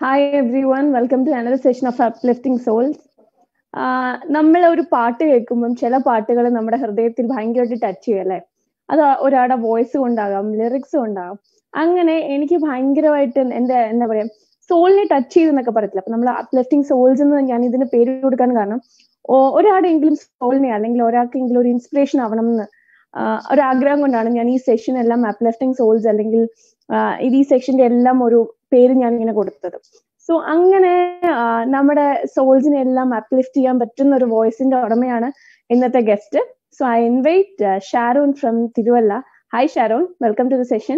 Hi everyone welcome to another session of uplifting souls നമ്മൾ ഒരു പാട്ട് കേൾക്കുമ്പം ചില പാട്ടുകൾ നമ്മുടെ ഹൃദയത്തിൽ ഭയങ്കരമായിട്ട് ടച്ച് ചെയ്യും അല്ലേ അത് ഒരാളുടെ വോയിസ് കൊണ്ടാകാം ലിറിക്സ് കൊണ്ടാകാം അങ്ങനെ എനിക്ക് ഭയങ്കരമായിട്ട് എന്റെ എന്താ പറയാ സോളിനെ ടച്ച് ചെയ്തെന്നൊക്കെ പറയത്തില്ല അപ്പൊ നമ്മൾ അപ്ലിഫ്റ്റിംഗ് സോൾസ് എന്ന് ഞാൻ ഇതിന് പേര് കൊടുക്കാൻ കാരണം ഒരാടെങ്കിലും സോളിനെ അല്ലെങ്കിൽ ഒരാൾക്കെങ്കിലും ഒരു ഇൻസ്പിറേഷൻ ആവണം എന്ന് ഒരാഗ്രഹം കൊണ്ടാണ് ഞാൻ ഈ സെഷൻ എല്ലാം അപ്ലിഫ്റ്റിംഗ് സോൾസ് അല്ലെങ്കിൽ ഇത് ഈ സെക്ഷന്റെ എല്ലാം ഒരു പേര് ഞാൻ ഇങ്ങനെ കൊടുത്തത് സോ അങ്ങനെ നമ്മുടെ സോൾസിനെ എല്ലാം അപ്ലിഫ്റ്റ് ചെയ്യാൻ പറ്റുന്ന ഒരു വോയിസിന്റെ ഉടമയാണ് ഇന്നത്തെ guest so I invite Sharon from Thiruvalla hi Sharon welcome to the session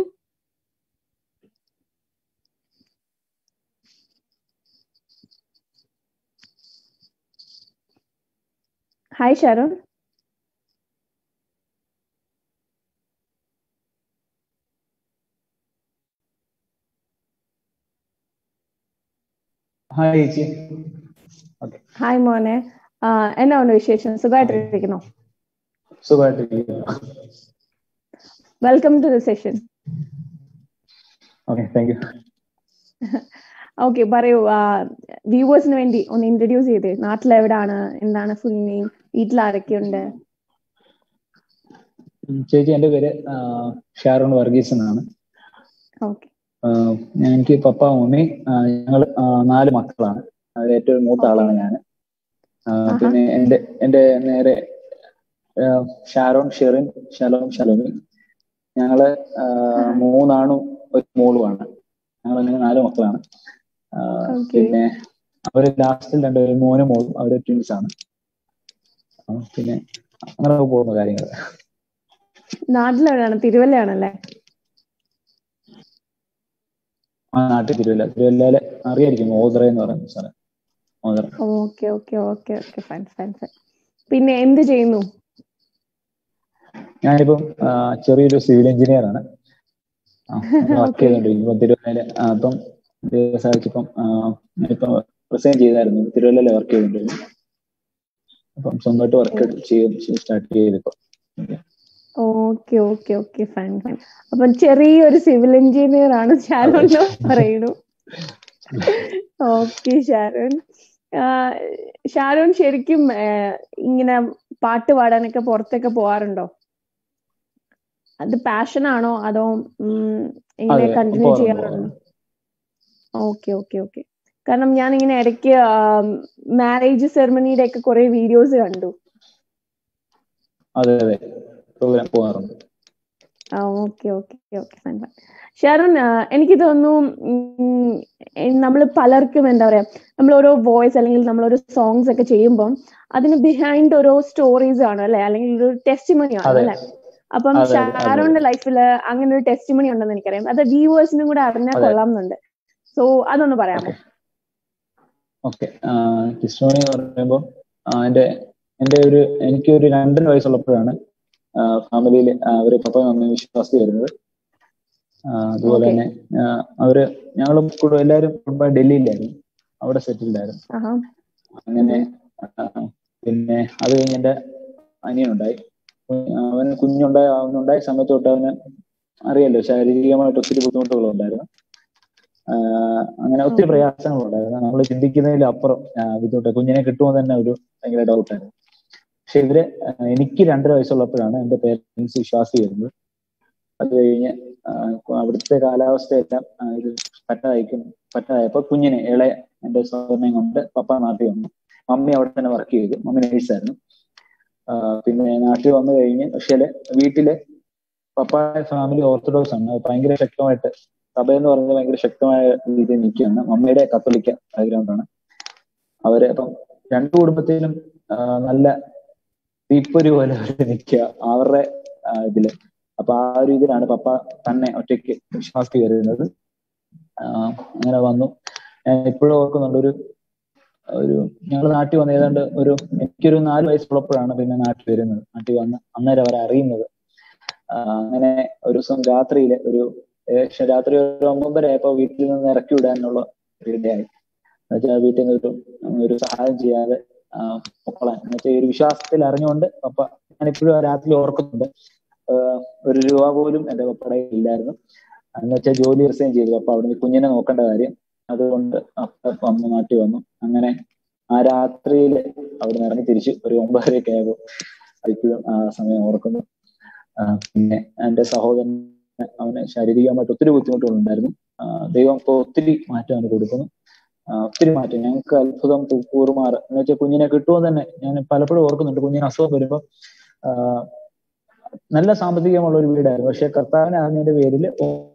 hi Sharon hi ചേച്ചി ഹായ് മോനെ എന്നാ ഉണ്ട് വിശേഷം സുഖമായിട്ടിരിക്കണോ സുഖമായിട്ടിരിക്കുന്നു welcome to the session okay thank you okay പറയൂ വ്യൂവേഴ്സിന് വേണ്ടി ഒന്ന് ഇൻട്രൊഡ്യൂസ് ചെയ്തേ നാട്ടിലെവിടാണ് എന്താണ് ഫുൾ നെയിം വീട്ടിൽ ആരൊക്കെയുണ്ട് ചേച്ചി എന്റെ പേര് ഷാരോൺ വർഗീസ് എന്നാണ് ഓക്കെ എനിക്ക് പപ്പ മമ്മി ഞങ്ങൾ നാല് മക്കളാണ് അതിൽ ഏറ്റവും മൂത്ത ആളാണ് ഞാൻ പിന്നെ എന്റെ എന്റെ നേരെ ഷാരോൺ ഷെറിൻ ഷലോം ഷലോമി ഞങ്ങള് മൂന്നാണും ഒരു മോളുമാണ് ഞങ്ങൾ അങ്ങനെ നാല് മക്കളാണ് പിന്നെ അവര് ലാസ്റ്റിൽ രണ്ടുപേരും മോനും മോളും അവര് ട്വിൻസ് ആണ് പിന്നെ അങ്ങനെ പോകുന്ന കാര്യങ്ങൾ നാട്ടിലെവിടെയാണ് തിരുവല്ലയാണല്ലേ ആ നാട്ടിൽ തിരുവല്ല തിരുവല്ലയിലെ അറിയായിരിക്കും ഓതറ എന്ന് പറയുന്ന സ്ഥലം Othara okay okay okay okay fine fine fine പിന്നെ എന്ത് ചെയ്യുന്നു ഞാനിപ്പം ചെറിയൊരു സിവിൽ എഞ്ചിനീയർ ആണ് വർക്ക് ചെയ്തോണ്ടിരിക്കും തിരുവല്ലയില് അപ്പം സാധിച്ചപ്പം ഞാനിപ്പം റിസൈൻ ചെയ്തായിരുന്നു തിരുവല്ലയിലെ വർക്ക് ചെയ്തോണ്ടിരുന്നു അപ്പം സ്വന്തമായിട്ട് വർക്ക് ചെയ്ത് സ്റ്റാർട്ട് ചെയ്തിപ്പോ okay okay okay fine fine അപ്പം ചെറിയൊരു സിവിൽ എഞ്ചിനീയർ ആണ് ഷാരോൺ പറയണു ഓക്കെ ഷാരോൺ ഷാരോൺ ശരിക്കും ഇങ്ങനെ പാട്ട് പാടാനൊക്കെ പുറത്തൊക്കെ പോവാറുണ്ടോ അത് പാഷൻ ആണോ അതോ ഇങ്ങനെ കണ്ടിന്യൂ ചെയ്യാറുണ്ടോ ഓക്കെ ഓക്കെ ഓക്കെ കാരണം ഞാൻ ഇങ്ങനെ ഇടയ്ക്ക് മാരേജ് സെറമണിയുടെ ഒക്കെ കുറെ വീഡിയോസ് കണ്ടു അതെ അതെ പ്രോഗ്രാം പോകാറുണ്ട് ആ okay okay okay fine fine Sharon എനിക്ക് തോന്നുന്നു നമ്മൾ പലർക്കും എന്താ പറയാ നമ്മൾ ഓരോ വോയിസ് അല്ലെങ്കിൽ നമ്മൾ ഓരോ സോങ്സ് ഒക്കെ ചെയ്യുമ്പോൾ അതിന് ബിഹൈൻഡ് ഓരോ സ്റ്റോറീസ് ആണ് അല്ലെ അല്ലെങ്കിൽ ഒരു ടെസ്റ്റിമണി ആണ് അല്ലെ അപ്പം ഷാരോന്റെ ലൈഫിൽ അങ്ങനെ ഒരു ടെസ്റ്റിമണി ഉണ്ടെന്ന് എനിക്കറിയാം അത് വ്യൂവേഴ്സിനും കൂടെ അറിഞ്ഞാൽ കൊള്ളാമെന്നുണ്ട് സോ അതൊന്ന് പറയാമോ ഓക്കെ ടെസ്റ്റിമണി എന്ന് പറയുമ്പോൾ എന്റെ എന്റെ ഒരു എനിക്ക് ഒരു രണ്ടര വയസ്സുള്ളപ്പോഴാണ് ഫാമിലിയിൽ അവര് പപ്പ മമ്മി വിശ്വാസി വരുന്നത് അതുപോലെ തന്നെ അവര് ഞങ്ങൾ എല്ലാവരും കുടുംബം ഡൽഹിയിലായിരുന്നു അവിടെ സെറ്റിൽഡ് ആയിരുന്നു അങ്ങനെ പിന്നെ അത് കഴിഞ്ഞ് എന്റെ അനിയനുണ്ടായി അവന് കുഞ്ഞുണ്ടായ അവനുണ്ടായ സമയത്ത് തൊട്ട് അവന് അറിയാലോ ശാരീരികമായിട്ട് ഒത്തിരി ബുദ്ധിമുട്ടുകൾ ഉണ്ടായിരുന്നു അങ്ങനെ ഒത്തിരി പ്രയാസങ്ങളുണ്ടായിരുന്നു നമ്മൾ ചിന്തിക്കുന്നതിലും അപ്പുറം ബുദ്ധിമുട്ട് കുഞ്ഞിനെ കിട്ടുമോ തന്നെ ഒരു ഭയങ്കര ഡൗട്ടായിരുന്നു പക്ഷെ ഇവര് എനിക്ക് രണ്ടര വയസ്സുള്ളപ്പോഴാണ് എന്റെ പേരൻസ് വിശ്വാസി വരുന്നത് അത് കഴിഞ്ഞ് അവിടുത്തെ കാലാവസ്ഥയെല്ലാം ഇത് പറ്റാതായിരിക്കും പറ്റാതായപ്പോ കുഞ്ഞിനെ ഇളയ എന്റെ സഹോദരനെയും കൊണ്ട് പപ്പ നാട്ടിൽ വന്നു മമ്മി അവിടെ തന്നെ വർക്ക് ചെയ്തു മമ്മി നേഴ്സായിരുന്നു പിന്നെ നാട്ടിൽ വന്നു കഴിഞ്ഞ് പക്ഷേ വീട്ടില് പപ്പായ ഫാമിലി ഓർത്തഡോക്സ് ആണ് ഭയങ്കര ശക്തമായിട്ട് സഭ എന്ന് പറയുന്നത് ഭയങ്കര ശക്തമായ രീതിയിൽ നിൽക്കുകയാണ് മമ്മിയുടെ കത്തോലിക്ക ബാക്ക്ഗ്രൗണ്ടാണ് അവര് അപ്പം രണ്ടു കുടുംബത്തിലും നല്ല തീപ്പൊരി പോലെ അവർ നിൽക്കുക അവരുടെ ഇതില് അപ്പൊ ആ ഒരു ഇതിലാണ് പപ്പ തന്നെ ഒറ്റയ്ക്ക് വിശ്വാസി വരുന്നത് അങ്ങനെ വന്നു ഞാൻ ഇപ്പോഴും ഓർക്കുന്നുണ്ട് ഒരു ഒരു ഞങ്ങൾ നാട്ടിൽ വന്ന ഏതാണ്ട് ഒരു എനിക്കൊരു നാല് വയസ്സുള്ളപ്പോഴാണ് പിന്നെ നാട്ടിൽ വരുന്നത് നാട്ടിൽ വന്ന് അന്നേരം അവരെ അറിയുന്നത് അങ്ങനെ ഒരു ദിവസം രാത്രിയില് ഒരു ഏകദേശം രാത്രി ഒരു ഒമ്പതര ആയപ്പോ വീട്ടിൽ നിന്ന് ഇറക്കി വിടാനുള്ള ഒരു ഇടയായി എന്നുവെച്ചാൽ വീട്ടിൽ നിന്ന് ഒരു ഒരു സഹായം ചെയ്യാതെ പൊക്കളാൻ എന്നുവെച്ചാൽ ഒരു വിശ്വാസത്തിൽ അറിഞ്ഞുകൊണ്ട് പപ്പ ഞാനിപ്പോഴും രാത്രി ഓർക്കുന്നുണ്ട് ഒരു രൂപ പോലും എന്റെ പപ്പയുടെ ഇല്ലായിരുന്നു എന്ന് വെച്ചാൽ ജോലി റിസൈൻ ചെയ്തു അപ്പൊ അവിടുന്ന് കുഞ്ഞിനെ നോക്കേണ്ട കാര്യം അതുകൊണ്ട് അപ്പ അമ്മ നാട്ടിൽ വന്നു അങ്ങനെ ആ രാത്രിയിൽ അവിടെ നിന്ന് ഇറങ്ങി തിരിച്ചു ഒരു ഒമ്പതരയൊക്കെ ആയപ്പോൾ ഇപ്പോഴും ആ സമയം ഓർക്കുന്നു പിന്നെ എൻ്റെ സഹോദരൻ അവന് ശാരീരികമായിട്ട് ഒത്തിരി ബുദ്ധിമുട്ടുകളുണ്ടായിരുന്നു ദൈവം ഇപ്പോൾ ഒത്തിരി മാറ്റം അവന് കൊടുക്കുന്നു ഒത്തിരി മാറ്റം ഞങ്ങൾക്ക് അത്ഭുതം കൂറുമാറ് എന്ന് വെച്ചാൽ കുഞ്ഞിനെ കിട്ടുമോ തന്നെ ഞാൻ പലപ്പോഴും ഓർക്കുന്നുണ്ട് കുഞ്ഞിന് അസുഖം വരുമ്പോൾ നല്ല സാമ്പത്തികമുള്ള ഒരു വീടായിരുന്നു പക്ഷെ കർത്താവിനെ അറിഞ്ഞതിന്റെ പേരിൽ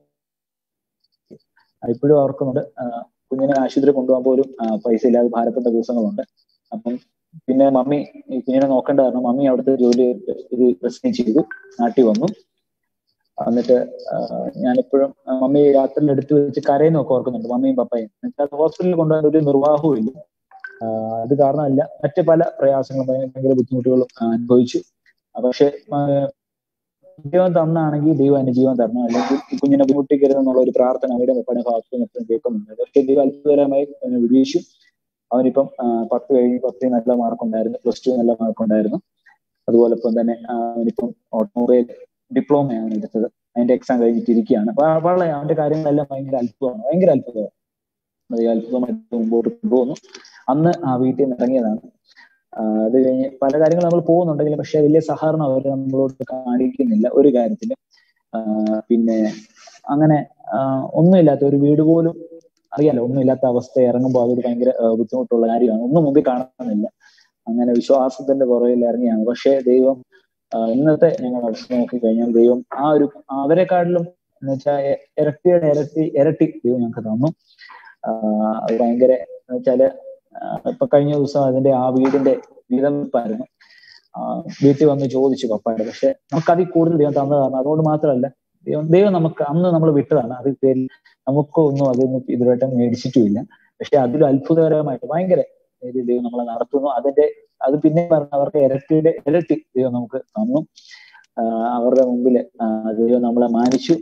ഇപ്പോഴും ഓർക്കുന്നുണ്ട് കുഞ്ഞിനെ ആശുപത്രി കൊണ്ടുപോകാൻ പോലും പൈസ ഇല്ലാതെ ഭാരപ്പെട്ട ദിവസങ്ങളുണ്ട് അപ്പം പിന്നെ മമ്മി ഈ കുഞ്ഞിനെ നോക്കേണ്ട കാരണം മമ്മി അവിടുത്തെ ജോലി ഇത് റിസൈൻ ചെയ്തു നാട്ടിൽ വന്നു എന്നിട്ട് ഞാനിപ്പോഴും മമ്മി രാത്രിയിൽ എടുത്തു വെച്ച് കരയെന്നൊക്കെ ഓർക്കുന്നുണ്ട് മമ്മിയും പപ്പയും എന്നുവെച്ചാൽ ഹോസ്പിറ്റലിൽ കൊണ്ടുപോകാൻ ഒരു നിർവാഹവും ഇല്ല അത് കാരണമല്ല മറ്റ് പല പ്രയാസങ്ങളും ഭയങ്കര ബുദ്ധിമുട്ടുകളും അനുഭവിച്ചു പക്ഷെ ദൈവം തന്നാണെങ്കിൽ ദൈവം എന്റെ ജീവൻ തരണം അല്ലെങ്കിൽ ഈ കുഞ്ഞിനെ ബുദ്ധിമുട്ടിക്കരുത് എന്നുള്ള ഒരു പ്രാർത്ഥന അവരുടെ പപ്പയുടെ ഭാഗത്ത് നിന്ന് എപ്പോഴും കേൾക്കുന്നുണ്ട് പക്ഷെ ദൈവം അത്ഭുതകരമായി അവനെ വിടുവിച്ചു അവനിപ്പം പത്ത് കഴിഞ്ഞ് പത്ത് നല്ല മാർക്ക് ഉണ്ടായിരുന്നു പ്ലസ് ടു നല്ല മാർക്ക് ഉണ്ടായിരുന്നു അതുപോലെ ഇപ്പം തന്നെ അവനിപ്പം ഓട്ടോമൊബൈൽ ഡിപ്ലോമയാണ് എടുത്തത് അതിന്റെ എക്സാം കഴിഞ്ഞിട്ടിരിക്കുകയാണ് അപ്പൊ വളരെ അവന്റെ കാര്യങ്ങളെല്ലാം ഭയങ്കര അത്ഭുതമാണ് ഭയങ്കര അത്ഭുതമാണ് അത് അത്ഭുതമായിട്ട് മുമ്പോട്ട് കൊണ്ടുപോകുന്നു അന്ന് ആ വീട്ടിൽ നിന്ന് ഇറങ്ങിയതാണ് അത് കഴിഞ്ഞ് പല കാര്യങ്ങളും നമ്മൾ പോകുന്നുണ്ടെങ്കിലും പക്ഷെ വലിയ സഹകരണം അവർ നമ്മളോട് കാണിക്കുന്നില്ല ഒരു കാര്യത്തില് പിന്നെ അങ്ങനെ ഒന്നുമില്ലാത്ത ഒരു വീട് പോലും അറിയാലോ ഒന്നുമില്ലാത്ത അവസ്ഥ ഇറങ്ങുമ്പോൾ അതൊരു ഭയങ്കര ബുദ്ധിമുട്ടുള്ള കാര്യമാണ് ഒന്നും മുമ്പിൽ കാണുന്നില്ല അങ്ങനെ വിശ്വാസത്തിന്റെ പുറകിൽ ഇറങ്ങിയാണ് പക്ഷേ ദൈവം ഇന്നത്തെ ഞങ്ങൾ അവസ്ഥ നോക്കി കഴിഞ്ഞാൽ ദൈവം ആ ഒരു അവരെക്കാട്ടിലും എന്ന് വെച്ചാൽ ഇരട്ടിയുടെ ഇരട്ടി ഇരട്ടി ദൈവം ഞങ്ങൾക്ക് തന്നു അത് ഭയങ്കര എന്ന് വെച്ചാല് ഇപ്പൊ കഴിഞ്ഞ ദിവസം അതിന്റെ ആ വീടിന്റെ വിധമിപ്പായിരുന്നു വീട്ടിൽ വന്ന് ചോദിച്ചു പപ്പായുടെ പക്ഷെ നമുക്ക് അതിൽ കൂടുതൽ ദൈവം തന്നത് കാരണം അതുകൊണ്ട് മാത്രമല്ല ദൈവം ദൈവം നമുക്ക് അന്ന് നമ്മൾ വിട്ടതാണ് അതിൽ പേരിൽ നമുക്കൊന്നും അതിന് ഇതുവരായിട്ടും മേടിച്ചിട്ടുമില്ല പക്ഷെ അതിലും അത്ഭുതകരമായിട്ട് ഭയങ്കര ദൈവം നമ്മളെ നടത്തുന്നു അതിന്റെ അത് പിന്നെ പറഞ്ഞ അവർക്ക് ഇരട്ടിയുടെ ഇരട്ടി ദൈവം നമുക്ക് തന്നു അവരുടെ മുമ്പിൽ ദൈവം നമ്മളെ മാനിച്ചു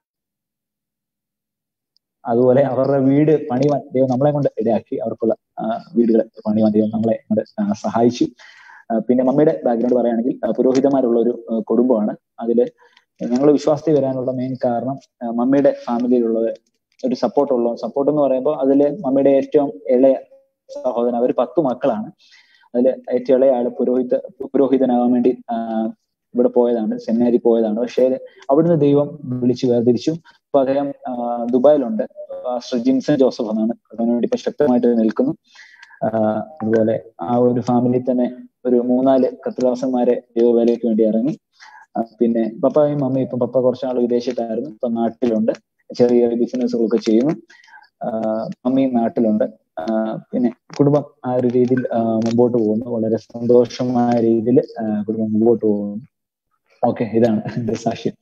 അതുപോലെ അവരുടെ വീട് പണിവാൻ ദൈവം നമ്മളെ കൊണ്ട് ഇടയാക്കി അവർക്കുള്ള വീടുകൾ പണിവാൻ ദൈവം നമ്മളെ കൊണ്ട് സഹായിച്ചു പിന്നെ മമ്മിയുടെ ബാക്ക്ഗ്രൗണ്ട് പറയുകയാണെങ്കിൽ പുരോഹിതന്മാരുള്ള ഒരു കുടുംബമാണ് അതില് ഞങ്ങൾ വിശ്വാസത്തിൽ വരാനുള്ള മെയിൻ കാരണം മമ്മിയുടെ ഫാമിലിയിലുള്ളത് ഒരു സപ്പോർട്ട് ഉള്ള സപ്പോർട്ട് എന്ന് പറയുമ്പോൾ അതില് മമ്മിയുടെ ഏറ്റവും ഇളയ സഹോദരൻ അവർ പത്ത് മക്കളാണ് അതിൽ ഏറ്റവും ഇളയ ആള് പുരോഹിത പുരോഹിതനാകാൻ വേണ്ടി ഇവിടെ പോയതാണ് സെമിനാരി പോയതാണ് പക്ഷേ അവിടുന്ന് ദൈവം വിളിച്ചു വേർതിരിച്ചു അപ്പൊ അദ്ദേഹം ദുബായിലുണ്ട് ജിംസൺ ജോസഫ് എന്നാണ് അതിനു വേണ്ടി ഇപ്പൊ ശക്തമായിട്ട് നിൽക്കുന്നു അതുപോലെ ആ ഒരു ഫാമിലിയിൽ തന്നെ ഒരു മൂന്നാല് കത്തുദാസന്മാരെ ദൈവവേലയ്ക്ക് വേണ്ടി ഇറങ്ങി പിന്നെ പപ്പയും മമ്മയും ഇപ്പം പപ്പ കുറച്ചാൾ വിദേശത്തായിരുന്നു ഇപ്പൊ നാട്ടിലുണ്ട് ചെറിയ ചെറിയ ബിസിനസ്സുകളൊക്കെ ചെയ്യുന്നു മമ്മിയും നാട്ടിലുണ്ട് പിന്നെ കുടുംബം ആ ഒരു രീതിയിൽ മുമ്പോട്ട് പോകുന്നു വളരെ സന്തോഷമായ രീതിയിൽ കുടുംബം മുമ്പോട്ട് പോകുന്നു ഓക്കെ ഇതാണ് എന്റെ സാക്ഷ്യം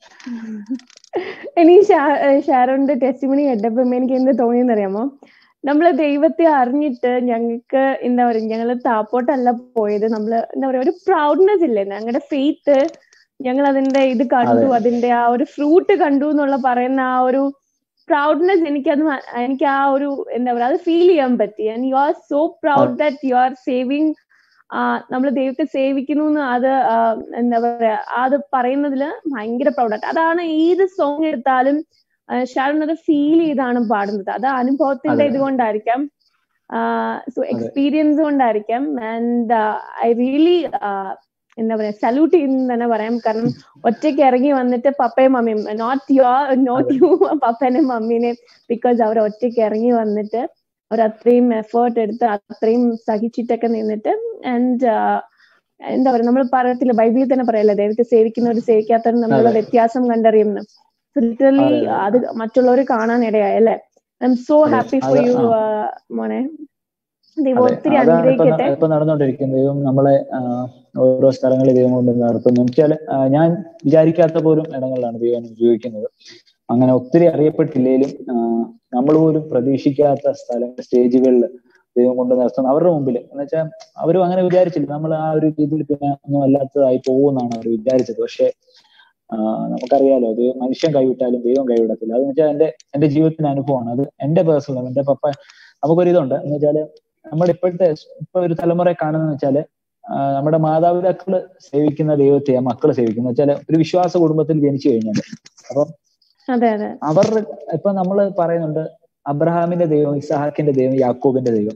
എനിക്ക് ഷാരോന്റെ ടെസ്റ്റിമണി കേട്ടപ്പം എനിക്ക് എന്ത് തോന്നിയെന്നറിയാമോ നമ്മള് ദൈവത്തെ അറിഞ്ഞിട്ട് ഞങ്ങൾക്ക് എന്താ പറയുക ഞങ്ങൾ താപ്പോട്ടല്ല പോയത് നമ്മള് എന്താ പറയാ ഒരു പ്രൗഡ്നെസ് ഇല്ലേ ഞങ്ങളുടെ ഫെയ്ത്ത് ഞങ്ങൾ അതിന്റെ ഇത് കണ്ടു അതിന്റെ ആ ഒരു ഫ്രൂട്ട് കണ്ടു എന്നുള്ള പറയുന്ന ആ ഒരു പ്രൗഡ്നെസ് എനിക്കത് എനിക്ക് ആ ഒരു എന്താ പറയാ അത് ഫീൽ ചെയ്യാൻ പറ്റി and you are so proud that you are serving നമ്മൾ ദൈവത്തെ സേവിക്കുന്നു എന്ന് അത് എന്താ പറയാ അത് പറയുന്നതില് ഭയങ്കര പ്രൗഡായിട്ട് അതാണ് ഏത് സോങ് എടുത്താലും ഷാരൺ അത് ഫീൽ ചെയ്താണ് പാടുന്നത് അത് അനുഭവത്തിന്റെ ഇതുകൊണ്ടായിരിക്കാം സോ എക്സ്പീരിയൻസ് കൊണ്ടായിരിക്കാം ആൻഡ് ഐ റിയലി എന്താ പറയാ സല്യൂട്ട് ചെയ്യുന്നു തന്നെ പറയാം കാരണം ഒറ്റയ്ക്ക് ഇറങ്ങി വന്നിട്ട് പപ്പയും മമ്മിയും നോട്ട് യുവർ നോട്ട് യു പപ്പനെയും മമ്മീനെയും ബിക്കോസ് അവർ ഒറ്റയ്ക്ക് ഇറങ്ങി വന്നിട്ട് അവർ അത്രയും എഫേർട്ട് എടുത്ത് അത്രയും സഹിച്ചിട്ടൊക്കെ നിന്നിട്ട് ആൻഡ് എന്താ പറയാ നമ്മൾ പറയത്തില്ല ബൈബിളിൽ തന്നെ പറയല്ലേ ദൈവത്തെ സേവിക്കുന്നവർ സേവിക്കാത്തവർ നമ്മളുടെ വ്യത്യാസം കണ്ടറിയുന്നു ലിറ്ററലി അത് മറ്റുള്ളവർ കാണാൻ ഇടയായി അല്ലേ I am so happy for you മോനെ ദൈവം ഒത്തിരി അനുഗ്രഹിക്കട്ടെ ഇപ്പൊ നടന്നുകൊണ്ടിരിക്കുന്നത് ദൈവം നമ്മളെ ഓരോ സ്ഥലങ്ങളിൽ ദൈവം കൊണ്ട് നടത്തുന്നു വെച്ചാൽ ഞാൻ വിചാരിക്കാത്ത പോലും ഇടങ്ങളിലാണ് ദൈവം ഉപയോഗിക്കുന്നത് അങ്ങനെ ഒത്തിരി അറിയപ്പെട്ടില്ലേലും നമ്മൾ പോലും പ്രതീക്ഷിക്കാത്ത സ്ഥലം സ്റ്റേജുകളിൽ ദൈവം കൊണ്ട് നിർത്തുന്നത് അവരുടെ മുമ്പിൽ എന്ന് വെച്ചാൽ അവരും അങ്ങനെ വിചാരിച്ചില്ല നമ്മൾ ആ ഒരു രീതിയിൽ പിന്നെ ഒന്നും അല്ലാത്തതായി പോകുമെന്നാണ് അവർ വിചാരിച്ചത് പക്ഷെ നമുക്കറിയാലോ അത് മനുഷ്യൻ കൈവിട്ടാലും ദൈവം കൈവിടത്തില്ല അതെന്ന് വെച്ചാൽ എന്റെ എന്റെ ജീവിതത്തിന്റെ അനുഭവമാണ് അത് എന്റെ പേഴ്സണൽ എന്റെ പപ്പ നമുക്കൊരു ഇതുണ്ട് എന്ന് വെച്ചാല് നമ്മുടെ ഇപ്പോഴത്തെ ഇപ്പൊ ഒരു തലമുറയെ കാണുന്ന വെച്ചാല് നമ്മുടെ മാതാപിതാക്കള് സേവിക്കുന്ന ദൈവത്തെ മക്കള് സേവിക്കുന്ന വെച്ചാല് ഒരു വിശ്വാസ കുടുംബത്തിൽ ജനിച്ചു കഴിഞ്ഞാല് അപ്പം അവരുടെ ഇപ്പൊ നമ്മൾ പറയുന്നുണ്ട് അബ്രഹാമിന്റെ ദൈവം ഇസഹാക്കിന്റെ ദൈവം യാക്കോബിന്റെ ദൈവം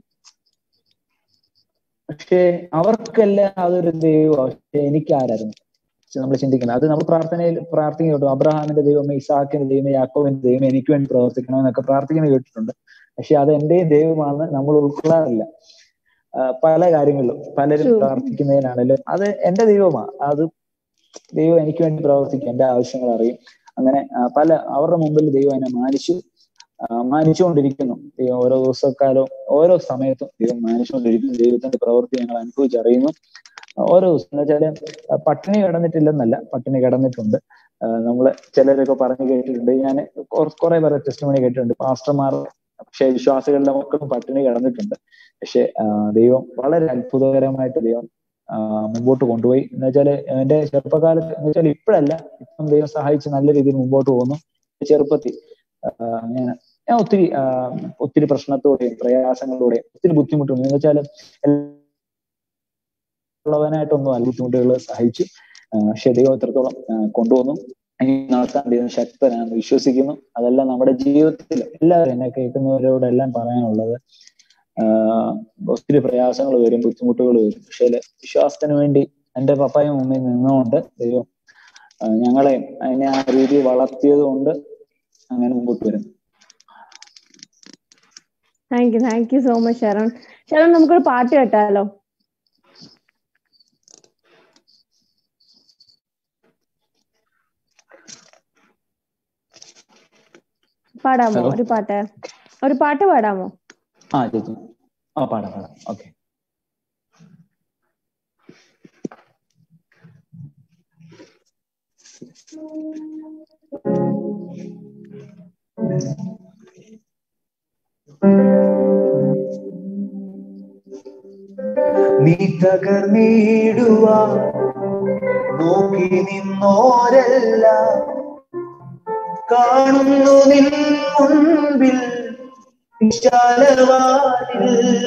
പക്ഷേ അവർക്കെല്ലാം അതൊരു ദൈവം പക്ഷെ എനിക്ക് ആരായിരുന്നു നമ്മൾ ചിന്തിക്കുന്നത് അത് നമ്മൾ പ്രാർത്ഥനയിൽ പ്രാർത്ഥിക്കുന്ന കേട്ടു അബ്രഹാമിന്റെ ദൈവമേ ഇസാക്കിന്റെ ദൈവമേ യാക്കോവിന്റെ ദൈവമേ എനിക്ക് വേണ്ടി പ്രവർത്തിക്കണം എന്നൊക്കെ പ്രാർത്ഥിക്കുന്നത് കേട്ടിട്ടുണ്ട് പക്ഷെ അത് എന്റെയും ദൈവമാണ് നമ്മൾ ഉൾക്കൊള്ളാറില്ല പല കാര്യങ്ങളിലും പലരും പ്രാർത്ഥിക്കുന്നതിനാണല്ലോ അത് എന്റെ ദൈവമാണ് അത് ദൈവം എനിക്ക് വേണ്ടി പ്രവർത്തിക്കും എന്റെ ആവശ്യങ്ങൾ അറിയും അങ്ങനെ പല അവരുടെ മുമ്പിൽ ദൈവം എന്നെ മാനിച്ചു മാനിച്ചുകൊണ്ടിരിക്കുന്നു ദൈവം ഓരോ ദിവസക്കാലവും ഓരോ സമയത്തും ദൈവം മാനിച്ചുകൊണ്ടിരിക്കുന്നു ദൈവത്തിന്റെ പ്രവൃത്തി ഞങ്ങൾ അനുഭവിച്ചറിയുന്നു ഓരോ ദിവസം എന്ന് വെച്ചാല് പട്ടിണി കിടന്നിട്ടില്ലെന്നല്ല പട്ടിണി കിടന്നിട്ടുണ്ട് നമ്മള് ചിലരൊക്കെ പറഞ്ഞു കേട്ടിട്ടുണ്ട് ഞാൻ കുറെ പേരെ ടെസ്റ്റ് മണി കേട്ടിട്ടുണ്ട് പാസ്റ്റർമാർ പക്ഷെ വിശ്വാസികളുടെ മക്കളും പട്ടിണി കിടന്നിട്ടുണ്ട് പക്ഷെ ദൈവം വളരെ അത്ഭുതകരമായിട്ട് ദൈവം മുമ്പോട്ട് കൊണ്ടുപോയി എന്ന് വെച്ചാല് എന്റെ ചെറുപ്പകാലത്ത് എന്ന് വെച്ചാൽ ഇപ്പോഴല്ല ഇപ്പം ദൈവം സഹായിച്ച് നല്ല രീതിയിൽ മുമ്പോട്ട് പോകുന്നു ചെറുപ്പത്തിൽ ഞാൻ ഞാൻ ഒത്തിരി ഒത്തിരി പ്രശ്നത്തോടെയും പ്രയാസങ്ങളിലൂടെയും ഒത്തിരി ബുദ്ധിമുട്ടുണ്ട് എന്ന് വെച്ചാൽ ഉള്ളവനായിട്ടൊന്നും അല്ല ബുദ്ധിമുട്ടുകൾ സഹിച്ചു പക്ഷെ ദൈവം എത്രത്തോളം കൊണ്ടുവന്നു ഇനി നടത്താൻ ദൈവം ശക്തനാണെന്ന് വിശ്വസിക്കുന്നു അതെല്ലാം നമ്മുടെ ജീവിതത്തിൽ എല്ലാവരും എന്നെ കേൾക്കുന്നവരോടെല്ലാം പറയാനുള്ളത് ഒത്തിരി പ്രയാസങ്ങൾ വരും ബുദ്ധിമുട്ടുകൾ വരും പക്ഷേ വിശ്വാസത്തിന് വേണ്ടി എൻ്റെ പപ്പായും അമ്മയും നിന്നുകൊണ്ട് ദൈവം ഞങ്ങളെ അതിനെ ആ രീതി വളർത്തിയത് കൊണ്ട് അങ്ങനെ മുമ്പോട്ട് വരുന്നു thank you thank you so much Sharon Sharon നമുക്കൊരു പാട്ട് കേട്ടാലോ പാടാമോ ഒരു പാട്ട് ഒരു പാട്ട് പാടാമോ ആ ചേച്ചി ആ പാടാം പാടാം ഓക്കെ നീ തകർന്നിടുവാ നോക്കി നിന്നോരല്ല കാണുന്നു നിൻ മുൻപിൽ വിശാലവാനിൽ